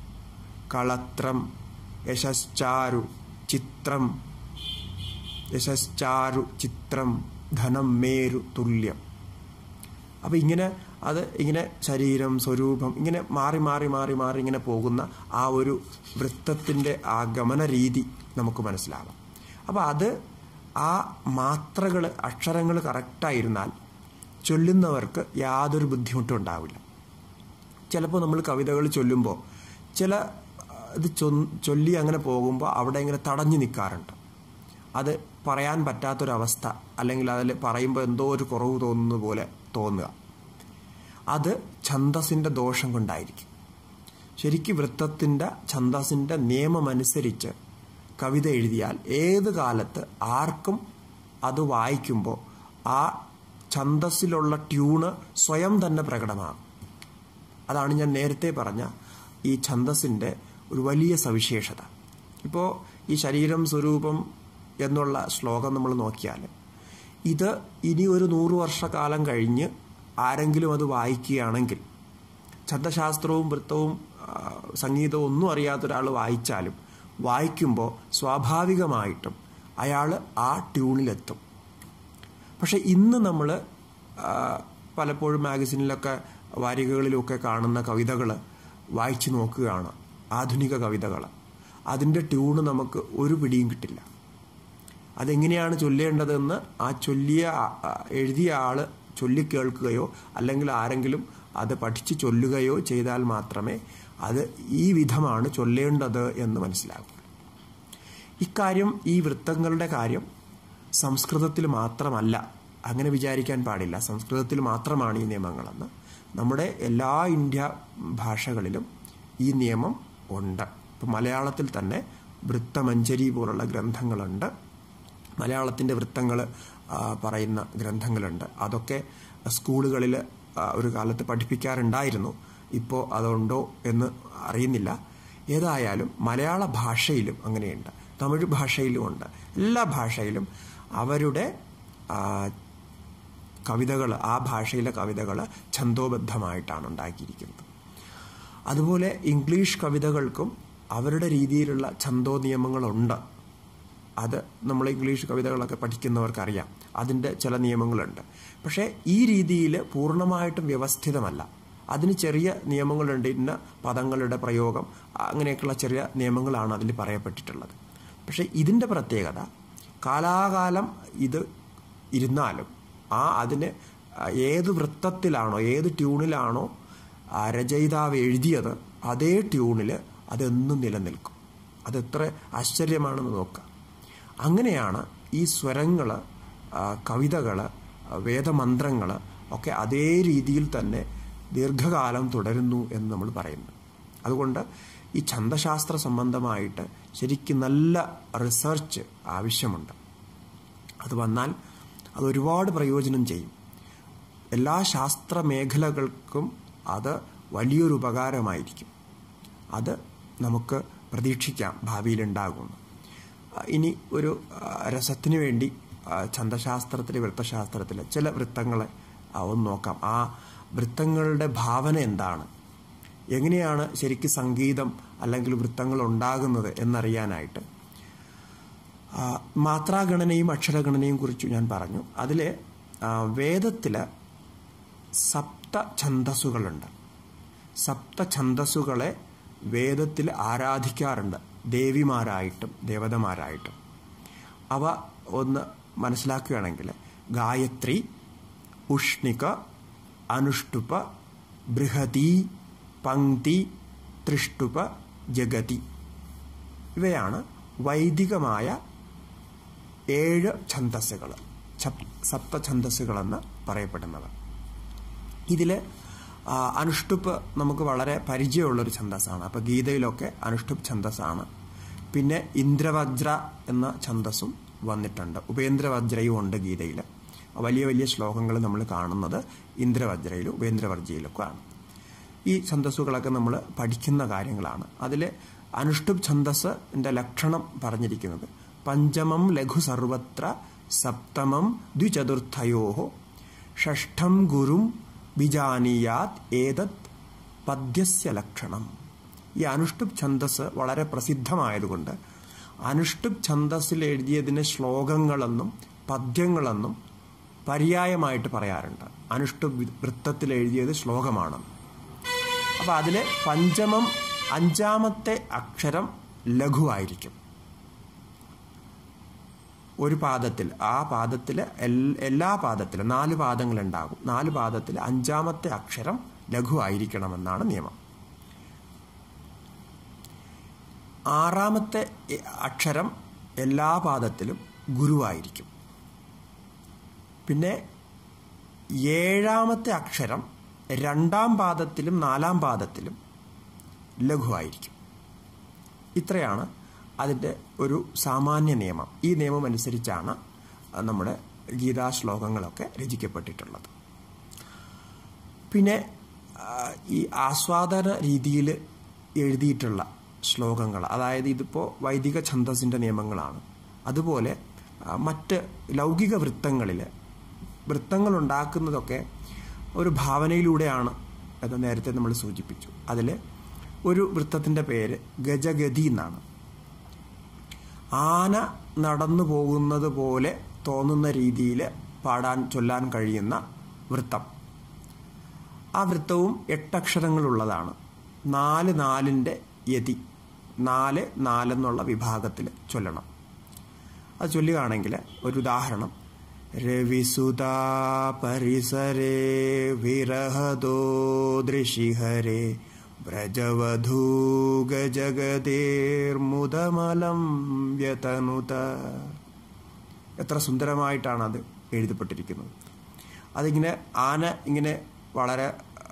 കളത്രം യശശ്ചാരു ചിത്രം യശശ്ചാരു ചിത്രം ധനം മേരു തുല്യം അപ്പം ഇങ്ങനെ അത് ഇങ്ങനെ ശരീരം സ്വരൂപം ഇങ്ങനെ മാറി മാറി മാറി മാറി ഇങ്ങനെ പോകുന്ന ആ ഒരു വൃത്തത്തിൻ്റെ ആ ഗമന രീതി നമുക്ക് മനസ്സിലാവാം അപ്പോൾ അത് ആ മാത്രകൾ അക്ഷരങ്ങൾ കറക്റ്റായിരുന്നാൽ ചൊല്ലുന്നവർക്ക് യാതൊരു ബുദ്ധിമുട്ടും ഉണ്ടാവില്ല ചിലപ്പോൾ നമ്മൾ കവിതകൾ ചൊല്ലുമ്പോൾ ചില ഇത് ചൊല്ലി അങ്ങനെ പോകുമ്പോൾ അവിടെ ഇങ്ങനെ തടഞ്ഞു നിൽക്കാറുണ്ട് അത് പറയാൻ പറ്റാത്തൊരവസ്ഥ അല്ലെങ്കിൽ അതിൽ പറയുമ്പോൾ എന്തോ ഒരു കുറവ് തോന്നുന്ന പോലെ തോന്നുക അത് ഛന്തസിൻ്റെ ദോഷം കൊണ്ടായിരിക്കും ശരിക്കും വൃത്തത്തിൻ്റെ ഛന്തസിൻ്റെ നിയമമനുസരിച്ച് കവിത എഴുതിയാൽ ഏത് കാലത്ത് ആർക്കും അത് വായിക്കുമ്പോൾ ആ ഛന്തസ്സിലുള്ള ട്യൂണ് സ്വയം തന്നെ പ്രകടമാകും അതാണ് ഞാൻ നേരത്തെ പറഞ്ഞ ഈ ഛന്തസ്സിൻ്റെ ഒരു വലിയ സവിശേഷത ഇപ്പോൾ ഈ ശരീരം സ്വരൂപം എന്നുള്ള ശ്ലോകം നമ്മൾ നോക്കിയാൽ ഇത് ഇനി ഒരു നൂറ് വർഷക്കാലം കഴിഞ്ഞ് ആരെങ്കിലും അത് വായിക്കുകയാണെങ്കിൽ ഛന്ദശാസ്ത്രവും വൃത്തവും സംഗീതവും ഒന്നും അറിയാത്ത ഒരാൾ വായിച്ചാലും വായിക്കുമ്പോൾ സ്വാഭാവികമായിട്ടും അയാൾ ആ ട്യൂണിലെത്തും പക്ഷെ ഇന്ന് നമ്മൾ പലപ്പോഴും മാഗസിനിലൊക്കെ വാരികകളിലൊക്കെ കാണുന്ന കവിതകൾ വായിച്ചു നോക്കുകയാണ് ആധുനിക കവിതകൾ അതിൻ്റെ ട്യൂണ് നമുക്ക് ഒരു പിടിയും കിട്ടില്ല അതെങ്ങനെയാണ് ചൊല്ലേണ്ടതെന്ന് ആ ചൊല്ലിയ എഴുതിയ ആൾ ചൊല്ലിക്കേൾക്കുകയോ അല്ലെങ്കിൽ ആരെങ്കിലും അത് പഠിച്ച് ചൊല്ലുകയോ ചെയ്താൽ മാത്രമേ അത് ഈ വിധമാണ് ചൊല്ലേണ്ടത് എന്ന് മനസ്സിലാകൂ ഇക്കാര്യം ഈ വൃത്തങ്ങളുടെ കാര്യം സംസ്കൃതത്തിൽ മാത്രമല്ല അങ്ങനെ വിചാരിക്കാൻ പാടില്ല സംസ്കൃതത്തിൽ മാത്രമാണ് ഈ നിയമങ്ങളെന്ന് നമ്മുടെ എല്ലാ ഇന്ത്യ ഭാഷകളിലും ഈ നിയമം ഉണ്ട് ഇപ്പം മലയാളത്തിൽ തന്നെ വൃത്തമഞ്ജരി പോലുള്ള ഗ്രന്ഥങ്ങളുണ്ട് മലയാളത്തിൻ്റെ വൃത്തങ്ങൾ പറയുന്ന ഗ്രന്ഥങ്ങളുണ്ട് അതൊക്കെ സ്കൂളുകളിൽ ഒരു കാലത്ത് പഠിപ്പിക്കാറുണ്ടായിരുന്നു ഇപ്പോൾ അതുണ്ടോ എന്ന് അറിയുന്നില്ല ഏതായാലും മലയാള ഭാഷയിലും അങ്ങനെയുണ്ട് തമിഴ് ഭാഷയിലും ഉണ്ട് എല്ലാ ഭാഷയിലും അവരുടെ കവിതകൾ ആ ഭാഷയിലെ കവിതകൾ ഛന്തോബദ്ധമായിട്ടാണ് ഉണ്ടാക്കിയിരിക്കുന്നത് അതുപോലെ ഇംഗ്ലീഷ് കവിതകൾക്കും അവരുടെ രീതിയിലുള്ള ഛന്തോ നിയമങ്ങളുണ്ട് അത് നമ്മൾ ഇംഗ്ലീഷ് കവിതകളൊക്കെ പഠിക്കുന്നവർക്കറിയാം അതിൻ്റെ ചില നിയമങ്ങളുണ്ട് പക്ഷേ ഈ രീതിയിൽ പൂർണ്ണമായിട്ടും വ്യവസ്ഥിതമല്ല അതിന് ചെറിയ നിയമങ്ങളുണ്ട് ഇന്ന പദങ്ങളുടെ പ്രയോഗം അങ്ങനെയൊക്കെയുള്ള ചെറിയ നിയമങ്ങളാണ് അതിൽ പറയപ്പെട്ടിട്ടുള്ളത് പക്ഷേ ഇതിൻ്റെ പ്രത്യേകത കാലാകാലം ഇത് ഇരുന്നാലും ആ അതിന് ഏത് വൃത്തത്തിലാണോ ഏത് ട്യൂണിലാണോ രചയിതാവ് എഴുതിയത് അതേ ട്യൂണിൽ അതെന്നും നിലനിൽക്കും അതെത്ര ആശ്ചര്യമാണെന്ന് നോക്കുക അങ്ങനെയാണ് ഈ സ്വരങ്ങൾ കവിതകൾ വേദമന്ത്രങ്ങൾ ഒക്കെ അതേ രീതിയിൽ തന്നെ ദീർഘകാലം തുടരുന്നു എന്ന് നമ്മൾ പറയുന്നു അതുകൊണ്ട് ഈ ഛന്ദശാസ്ത്ര സംബന്ധമായിട്ട് ശരിക്കും നല്ല റിസർച്ച് ആവശ്യമുണ്ട് അത് വന്നാൽ അത് ഒരുപാട് പ്രയോജനം ചെയ്യും എല്ലാ ശാസ്ത്ര മേഖലകൾക്കും അത് വലിയൊരു ഉപകാരമായിരിക്കും അത് നമുക്ക് പ്രതീക്ഷിക്കാം ഭാവിയിലുണ്ടാകുമെന്ന് ഇനി ഒരു രസത്തിന് വേണ്ടി ഛന്ദശാസ്ത്രത്തിൽ വൃത്തശാസ്ത്രത്തിൽ ചില വൃത്തങ്ങളെ ഒന്ന് നോക്കാം ആ വൃത്തങ്ങളുടെ ഭാവന എന്താണ് എങ്ങനെയാണ് ശരിക്കും സംഗീതം അല്ലെങ്കിൽ വൃത്തങ്ങൾ ഉണ്ടാകുന്നത് എന്നറിയാനായിട്ട് മാത്രാഗണനയും അക്ഷരഗണനയും കുറിച്ച് ഞാൻ പറഞ്ഞു അതിൽ വേദത്തിൽ സപ്ത ഛന്തസ്സുകളുണ്ട് സപ്ത ഛന്തസ്സുകളെ വേദത്തിൽ ആരാധിക്കാറുണ്ട് ദേവിമാരായിട്ടും ദേവതമാരായിട്ടും അവ ഒന്ന് മനസ്സിലാക്കുകയാണെങ്കിൽ ഗായത്രി ഉഷ്ണിക അനുഷ്ടുപ ബൃഹതി പങ്ക്തി തൃഷ്ടുപ ജഗതി ഇവയാണ് വൈദികമായ ഏഴ് ഛന്തസ്സുകൾ സപ്ത ഛന്തസ്സുകളെന്ന് പറയപ്പെടുന്നത് ഇതിൽ അനുഷ്ടുപ്പ് നമുക്ക് വളരെ പരിചയമുള്ളൊരു ഛന്തസ്സാണ് അപ്പോൾ ഗീതയിലൊക്കെ അനുഷ്ടുപ്പ് ഛന്തസ്സാണ് പിന്നെ ഇന്ദ്രവജ്ര എന്ന ഛന്തസ്സും വന്നിട്ടുണ്ട് ഉപേന്ദ്രവജ്രയും ഉണ്ട് ഗീതയിൽ വലിയ വലിയ ശ്ലോകങ്ങൾ നമ്മൾ കാണുന്നത് ഇന്ദ്രവജ്രയിലും ഉപേന്ദ്രവർജയിലൊക്കെ ആണ് ഈ ഛന്തസ്സുകളൊക്കെ നമ്മൾ പഠിക്കുന്ന കാര്യങ്ങളാണ് അതിൽ അനുഷ്ടുപ് ഛന്തസ്സിൻ്റെ ലക്ഷണം പറഞ്ഞിരിക്കുന്നത് പഞ്ചമം ലഘു സർവത്ര സപ്തമം ദ്വിചതുർത്ഥയോ ഷഷ്ഠം ഗുരും വിജാനീയാത് ഏതത് പദ്യസ്യ ലക്ഷണം ഈ അനുഷ്ടുപ് ഛന്തസ് വളരെ പ്രസിദ്ധമായതുകൊണ്ട് അനുഷ്ടുപ് ഛന്തസ്സിൽ എഴുതിയതിന് ശ്ലോകങ്ങളെന്നും പദ്യങ്ങളെന്നും പര്യായമായിട്ട് പറയാറുണ്ട് അനുഷ്ഠു വൃത്തത്തിൽ എഴുതിയത് ശ്ലോകമാണ് അപ്പോൾ അതിൽ പഞ്ചമം അഞ്ചാമത്തെ അക്ഷരം ലഘുവായിരിക്കും ഒരു പാദത്തിൽ ആ പാദത്തിൽ എല്ലാ പാദത്തിലും നാല് പാദങ്ങളുണ്ടാകും നാല് പാദത്തിൽ അഞ്ചാമത്തെ അക്ഷരം ലഘുവായിരിക്കണമെന്നാണ് നിയമം ആറാമത്തെ അക്ഷരം എല്ലാ പാദത്തിലും ഗുരുവായിരിക്കും പിന്നെ ഏഴാമത്തെ അക്ഷരം രണ്ടാം പാദത്തിലും നാലാം പാദത്തിലും ലഘുവായിരിക്കും ഇത്രയാണ് അതിൻ്റെ ഒരു സാമാന്യ നിയമം ഈ നിയമം അനുസരിച്ചാണ് നമ്മുടെ ഗീതാ ശ്ലോകങ്ങളൊക്കെ രചിക്കപ്പെട്ടിട്ടുള്ളത് പിന്നെ ഈ ആസ്വാദന രീതിയിൽ എഴുതിയിട്ടുള്ള ശ്ലോകങ്ങൾ അതായത് ഇതിപ്പോൾ വൈദിക ഛന്ദസിൻ്റെ നിയമങ്ങളാണ് അതുപോലെ മറ്റ് ലൗകിക വൃത്തങ്ങളിൽ വൃത്തങ്ങൾ ഉണ്ടാക്കുന്നതൊക്കെ ഒരു ഭാവനയിലൂടെയാണ് എന്ന് നേരത്തെ നമ്മൾ സൂചിപ്പിച്ചു അതിൽ ഒരു വൃത്തത്തിൻ്റെ പേര് ഗജഗതി എന്നാണ് ആന നടന്നു പോകുന്നത് പോലെ തോന്നുന്ന രീതിയിൽ പാടാൻ ചൊല്ലാൻ കഴിയുന്ന വൃത്തം ആ വൃത്തവും എട്ടക്ഷരങ്ങളുള്ളതാണ് നാല് നാലിൻ്റെ യതി നാല് നാലെന്നുള്ള വിഭാഗത്തിൽ ചൊല്ലണം അത് ചൊല്ലുകയാണെങ്കിൽ ഒരു ഉദാഹരണം രവിസുതാ പരിസരേ വിരഹദോ ദൃശിഹരേ വ്രജവധൂഗജഗതേർമുദമലം വ്യതനുത എത്ര സുന്ദരമായിട്ടാണ് അത് എഴുതപ്പെട്ടിരിക്കുന്നത് അതിങ്ങനെ ആന ഇങ്ങനെ വളരെ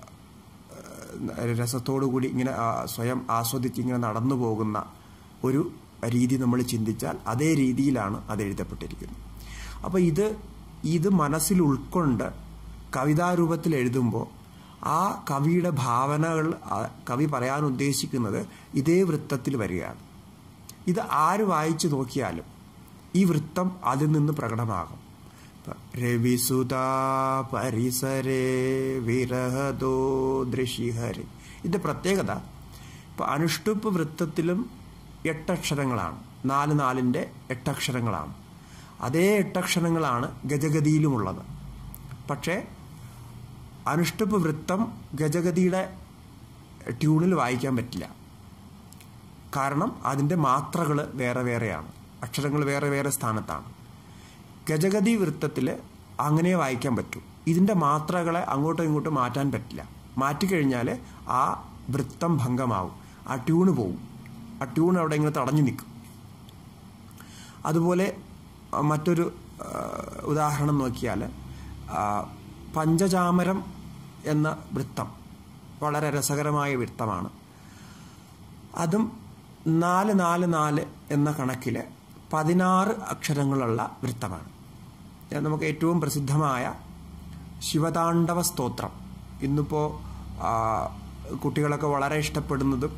രസത്തോടു കൂടി ഇങ്ങനെ സ്വയം ആസ്വദിച്ച് ഇങ്ങനെ നടന്നു പോകുന്ന ഒരു രീതി നമ്മൾ ചിന്തിച്ചാൽ അതേ രീതിയിലാണ് അത് എഴുതപ്പെട്ടിരിക്കുന്നത് അപ്പോൾ ഇത് ഇത് മനസ്സിൽ ഉൾക്കൊണ്ട് കവിതാരൂപത്തിൽ എഴുതുമ്പോൾ ആ കവിയുടെ ഭാവനകൾ കവി പറയാൻ ഉദ്ദേശിക്കുന്നത് ഇതേ വൃത്തത്തിൽ വരികയാണ് ഇത് ആര് വായിച്ചു നോക്കിയാലും ഈ വൃത്തം അതിൽ നിന്ന് പ്രകടമാകും രവിസുതാ പരിസരേ വിരഹദോ ദൃശിഹരി ഇതിൻ്റെ പ്രത്യേകത ഇപ്പോൾ അനുഷ്ടുപ്പ് വൃത്തത്തിലും എട്ടക്ഷരങ്ങളാണ് നാല് നാലിൻ്റെ എട്ടക്ഷരങ്ങളാണ് അതേ എട്ടക്ഷരങ്ങളാണ് ഗജഗതിയിലുമുള്ളത് പക്ഷേ അനുഷ്ടുപ്പ് വൃത്തം ഗജഗതിയുടെ ട്യൂണിൽ വായിക്കാൻ പറ്റില്ല കാരണം അതിൻ്റെ മാത്രകൾ വേറെ വേറെയാണ് അക്ഷരങ്ങൾ വേറെ വേറെ സ്ഥാനത്താണ് ഗജഗതി വൃത്തത്തിൽ അങ്ങനെ വായിക്കാൻ പറ്റൂ ഇതിൻ്റെ മാത്രകളെ അങ്ങോട്ടും ഇങ്ങോട്ടും മാറ്റാൻ പറ്റില്ല മാറ്റിക്കഴിഞ്ഞാൽ ആ വൃത്തം ഭംഗമാവും ആ ട്യൂണ് പോവും ആ ട്യൂൺ അവിടെ ഇങ്ങനെ തടഞ്ഞു നിൽക്കും അതുപോലെ മറ്റൊരു ഉദാഹരണം നോക്കിയാൽ പഞ്ചചാമരം എന്ന വൃത്തം വളരെ രസകരമായ വൃത്തമാണ് അതും നാല് നാല് നാല് എന്ന കണക്കിൽ പതിനാറ് അക്ഷരങ്ങളുള്ള വൃത്തമാണ് നമുക്ക് ഏറ്റവും പ്രസിദ്ധമായ ശിവതാണ്ഡവ സ്തോത്രം ഇന്നിപ്പോൾ കുട്ടികളൊക്കെ വളരെ ഇഷ്ടപ്പെടുന്നതും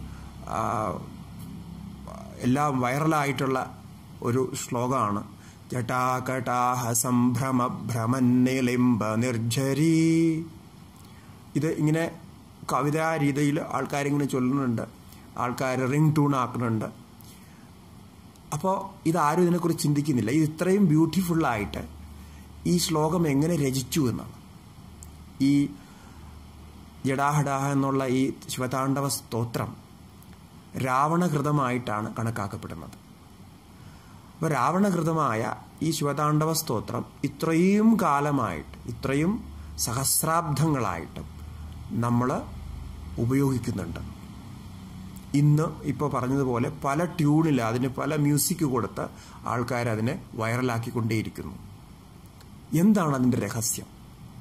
എല്ലാം വൈറലായിട്ടുള്ള ഒരു ശ്ലോകമാണ് ജടാകടാഹ സംഭ്രമ ഭ്രമന്നിലിംബ നിർജരി ഇത് ഇങ്ങനെ കവിതാ രീതിയിൽ ആൾക്കാരിങ്ങനെ ചൊല്ലുന്നുണ്ട് ആൾക്കാർ റിംഗ് ട്യൂൺ ആക്കുന്നുണ്ട് അപ്പോൾ ഇതാരും ഇതിനെക്കുറിച്ച് ചിന്തിക്കുന്നില്ല ഇത് ഇത്രയും ബ്യൂട്ടിഫുള്ളായിട്ട് ഈ ശ്ലോകം എങ്ങനെ രചിച്ചു എന്നാണ് ഈ ജഡാഹഡാഹ എന്നുള്ള ഈ ശിവതാണ്ഡവ സ്തോത്രം രാവണകൃതമായിട്ടാണ് കണക്കാക്കപ്പെടുന്നത് അപ്പോൾ രാവണകൃതമായ ഈ ശിവതാണ്ഡവ സ്തോത്രം ഇത്രയും കാലമായിട്ട് ഇത്രയും സഹസ്രാബ്ദങ്ങളായിട്ട് നമ്മൾ ഉപയോഗിക്കുന്നുണ്ട് ഇന്ന് ഇപ്പോൾ പറഞ്ഞതുപോലെ പല ട്യൂണിൽ അതിന് പല മ്യൂസിക് കൊടുത്ത് ആൾക്കാർ അതിനെ വൈറലാക്കിക്കൊണ്ടേയിരിക്കുന്നു എന്താണ് അതിൻ്റെ രഹസ്യം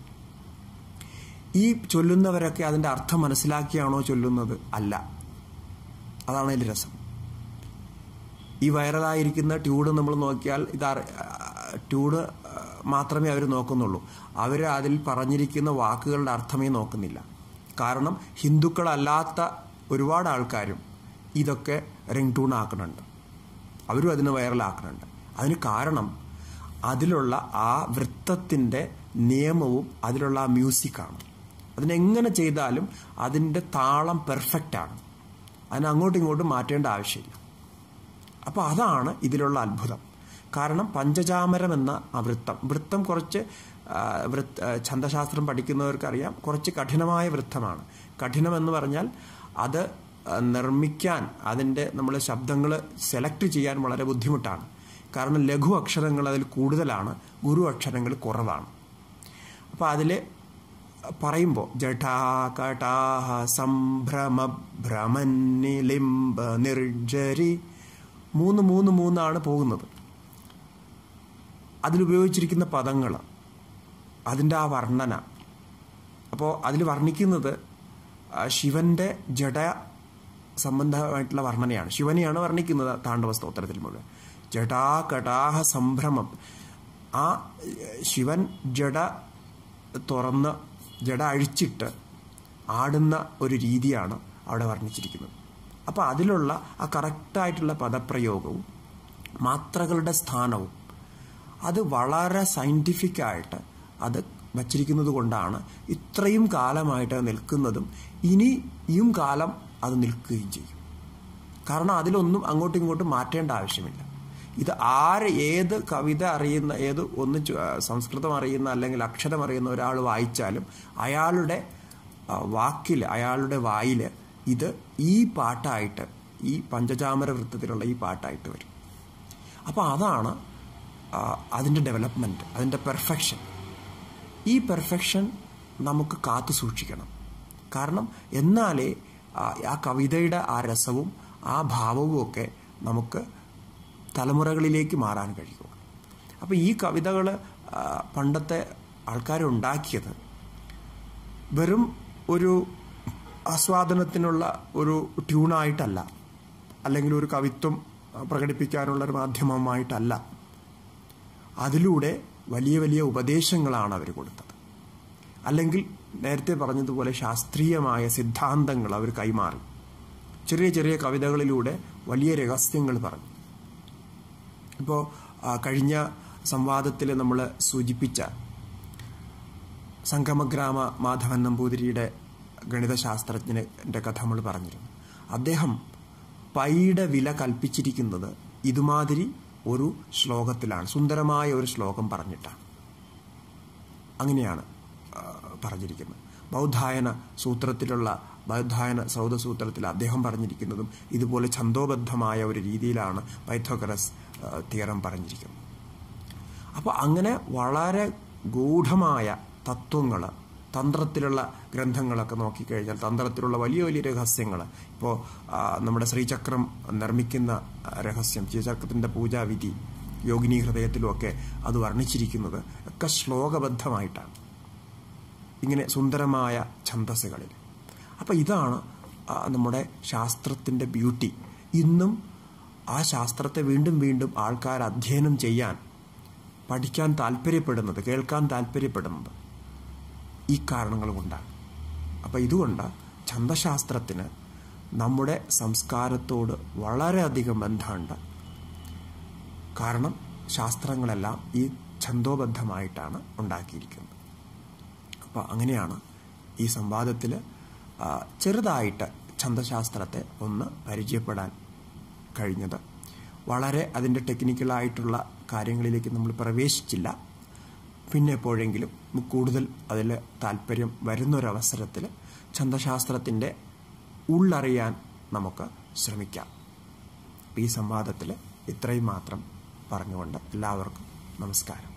ഈ ചൊല്ലുന്നവരൊക്കെ അതിൻ്റെ അർത്ഥം മനസ്സിലാക്കിയാണോ ചൊല്ലുന്നത് അല്ല അതാണ് അതിൻ്റെ രസം ഈ വൈറലായിരിക്കുന്ന ട്യൂണ് നമ്മൾ നോക്കിയാൽ ഇത് ട്യൂണ് മാത്രമേ അവർ നോക്കുന്നുള്ളൂ അവർ അതിൽ പറഞ്ഞിരിക്കുന്ന വാക്കുകളുടെ അർത്ഥമേ നോക്കുന്നില്ല കാരണം ഹിന്ദുക്കളല്ലാത്ത ഒരുപാട് ആൾക്കാരും ഇതൊക്കെ റിംഗ് ടൂൺ ആക്കുന്നുണ്ട് അവരും അതിന് വൈറലാക്കുന്നുണ്ട് അതിന് കാരണം അതിലുള്ള ആ വൃത്തത്തിൻ്റെ നിയമവും അതിലുള്ള ആ മ്യൂസിക്കാണ് അതിനെങ്ങനെ ചെയ്താലും അതിൻ്റെ താളം പെർഫെക്റ്റാണ് അതിന് അങ്ങോട്ടും ഇങ്ങോട്ടും മാറ്റേണ്ട ആവശ്യമില്ല അപ്പോൾ അതാണ് ഇതിലുള്ള അത്ഭുതം കാരണം പഞ്ചചാമരം എന്ന ആ വൃത്തം വൃത്തം കുറച്ച് ആ, വൃത്ത ആ, ഛന്ദശാസ്ത്രം പഠിക്കുന്നവർക്കറിയാം കുറച്ച് കഠിനമായ വൃത്തമാണ് കഠിനമെന്ന് പറഞ്ഞാൽ അത് ആ, നിർമ്മിക്കാൻ അതിൻ്റെ നമ്മൾ ശബ്ദങ്ങൾ സെലക്ട് ചെയ്യാൻ വളരെ ബുദ്ധിമുട്ടാണ് കാരണം ലഘു അക്ഷരങ്ങൾ അതിൽ കൂടുതലാണ് ഗുരു അക്ഷരങ്ങൾ കുറവാണ് അപ്പോൾ അതിൽ പറയുമ്പോൾ ജഠാകടാഹ സംഭ്രമ ഭ്രമന്നിലിംബ നിർജരി മൂന്ന് മൂന്ന് മൂന്നാണ് പോകുന്നത് അതിലുപയോഗിച്ചിരിക്കുന്ന പദങ്ങൾ അതിൻ്റെ ആ വർണ്ണന അപ്പോൾ അതിൽ വർണ്ണിക്കുന്നത് ആ, ശിവന്റെ ജഡ സംബന്ധമായിട്ടുള്ള വർണ്ണനയാണ് ശിവനെയാണ് വർണ്ണിക്കുന്നത് താണ്ഡവ സ്തോത്രത്തിൽ മുഴുവൻ ജടാ കടാഹ സംഭ്രമം ആ ഏഹ്, ശിവൻ ജഡ തുറന്ന് ജഡ അഴിച്ചിട്ട് ആടുന്ന ഒരു രീതിയാണ് അവിടെ വർണ്ണിച്ചിരിക്കുന്നത് അപ്പോൾ അതിലുള്ള ആ കറക്റ്റായിട്ടുള്ള പദപ്രയോഗവും മാത്രകളുടെ സ്ഥാനവും അത് വളരെ സയൻറ്റിഫിക് ആയിട്ട് അത് വച്ചിരിക്കുന്നത് കൊണ്ടാണ് ഇത്രയും കാലമായിട്ട് അത് നിൽക്കുന്നതും ഇനിയും കാലം അത് നിൽക്കുകയും ചെയ്യും കാരണം അതിലൊന്നും അങ്ങോട്ടും ഇങ്ങോട്ടും മാറ്റേണ്ട ആവശ്യമില്ല ഇത് ആര് ഏത് കവിത അറിയുന്ന ഏത് ഒന്ന് ചു- ആ, സംസ്കൃതം അറിയുന്ന അല്ലെങ്കിൽ അക്ഷരം അറിയുന്ന ഒരാൾ വായിച്ചാലും അയാളുടെ വാക്കിൽ അയാളുടെ വായിൽ ഇത് ഈ പാട്ടായിട്ട് ഈ പഞ്ചചാമര വൃത്തത്തിലുള്ള ഈ പാട്ടായിട്ട് വരും അപ്പോൾ അതാണ് ആ, അതിൻ്റെ ഡെവലപ്മെൻറ്റ് അതിൻ്റെ പെർഫെക്ഷൻ ഈ പെർഫെക്ഷൻ നമുക്ക് കാത്തു സൂക്ഷിക്കണം കാരണം എന്നാലേ ആ, ആ കവിതയുടെ ആ രസവും ആ ഭാവവും ഒക്കെ നമുക്ക് തലമുറകളിലേക്ക് മാറാൻ കഴിയുക അപ്പോൾ ഈ കവിതകൾ പണ്ടത്തെ ആൾക്കാരുണ്ടാക്കിയത് വെറും ഒരു ആസ്വാദനത്തിനുള്ള ഒരു ട്യൂണായിട്ടല്ല അല്ലെങ്കിൽ ഒരു കവിത്വം ആ, പ്രകടിപ്പിക്കാനുള്ള ഒരു മാധ്യമമായിട്ടല്ല അതിലൂടെ വലിയ വലിയ ഉപദേശങ്ങളാണ് അവർ കൊടുത്തത് അല്ലെങ്കിൽ നേരത്തെ പറഞ്ഞതുപോലെ ശാസ്ത്രീയമായ സിദ്ധാന്തങ്ങൾ അവർ കൈമാറി ചെറിയ ചെറിയ കവിതകളിലൂടെ വലിയ രഹസ്യങ്ങൾ പറഞ്ഞു ഇപ്പോൾ കഴിഞ്ഞ സംവാദത്തിൽ നമ്മൾ സൂചിപ്പിച്ച സംഗമഗ്രാമ മാധവൻ നമ്പൂതിരിയുടെ ഗണിതശാസ്ത്രജ്ഞൻ്റെ കഥ നമ്മൾ പറഞ്ഞിരുന്നു അദ്ദേഹം പൈയുടെ വില കൽപ്പിച്ചിരിക്കുന്നത് ഇതുമാതിരി ഒരു ശ്ലോകത്തിലാണ് സുന്ദരമായ ഒരു ശ്ലോകം പറഞ്ഞിട്ടാണ് അങ്ങനെയാണ് ആ, പറഞ്ഞിരിക്കുന്നത് ബൗദ്ധായന സൂത്രത്തിലുള്ള ബൗദ്ധായന സൗദസൂത്രത്തിൽ അദ്ദേഹം പറഞ്ഞിരിക്കുന്നതും ഇതുപോലെ ഛന്തോബദ്ധമായ ഒരു രീതിയിലാണ് പൈഥോഗറസ് തിയറം പറഞ്ഞിരിക്കുന്നത് അപ്പോൾ അങ്ങനെ വളരെ ഗൂഢമായ തത്വങ്ങൾ തന്ത്രത്തിലുള്ള ഗ്രന്ഥങ്ങളൊക്കെ നോക്കിക്കഴിഞ്ഞാൽ തന്ത്രത്തിലുള്ള വലിയ വലിയ രഹസ്യങ്ങൾ ഇപ്പോൾ നമ്മുടെ ശ്രീചക്രം നിർമ്മിക്കുന്ന ആ, രഹസ്യം ശ്രീചക്രത്തിൻ്റെ പൂജാവിധി യോഗിനി ഹൃദയത്തിലുമൊക്കെ അത് വർണ്ണിച്ചിരിക്കുന്നത് ഒക്കെ ശ്ലോകബദ്ധമായിട്ടാണ് ഇങ്ങനെ സുന്ദരമായ ഛന്തസ്സുകളിൽ അപ്പം ഇതാണ് ആ, നമ്മുടെ ശാസ്ത്രത്തിൻ്റെ ബ്യൂട്ടി ഇന്നും ആ ശാസ്ത്രത്തെ വീണ്ടും വീണ്ടും ആൾക്കാർ അധ്യയനം ചെയ്യാൻ പഠിക്കാൻ താല്പര്യപ്പെടുന്നത് കേൾക്കാൻ താല്പര്യപ്പെടുന്നത് ഈ കാരണങ്ങൾ കൊണ്ടാണ് അപ്പം ഇതുകൊണ്ട് ഛന്ദശാസ്ത്രത്തിന് നമ്മുടെ സംസ്കാരത്തോട് വളരെയധികം ബന്ധമുണ്ട് കാരണം ശാസ്ത്രങ്ങളെല്ലാം ഈ ഛന്തോബദ്ധമായിട്ടാണ് ഉണ്ടാക്കിയിരിക്കുന്നത് അപ്പോൾ അങ്ങനെയാണ് ഈ സംവാദത്തിൽ ചെറുതായിട്ട് ഛന്ദശാസ്ത്രത്തെ ഒന്ന് പരിചയപ്പെടാൻ കഴിഞ്ഞത് വളരെ അതിൻ്റെ ടെക്നിക്കലായിട്ടുള്ള കാര്യങ്ങളിലേക്ക് നമ്മൾ പ്രവേശിച്ചില്ല പിന്നെ എപ്പോഴെങ്കിലും കൂടുതൽ അതിൽ താല്പര്യം വരുന്നൊരവസരത്തിൽ ഛന്ദശാസ്ത്രത്തിൻ്റെ ഉള്ളറിയാൻ നമുക്ക് ശ്രമിക്കാം ഈ സംവാദത്തിൽ ഇത്രയും മാത്രം പറഞ്ഞുകൊണ്ട് എല്ലാവർക്കും നമസ്കാരം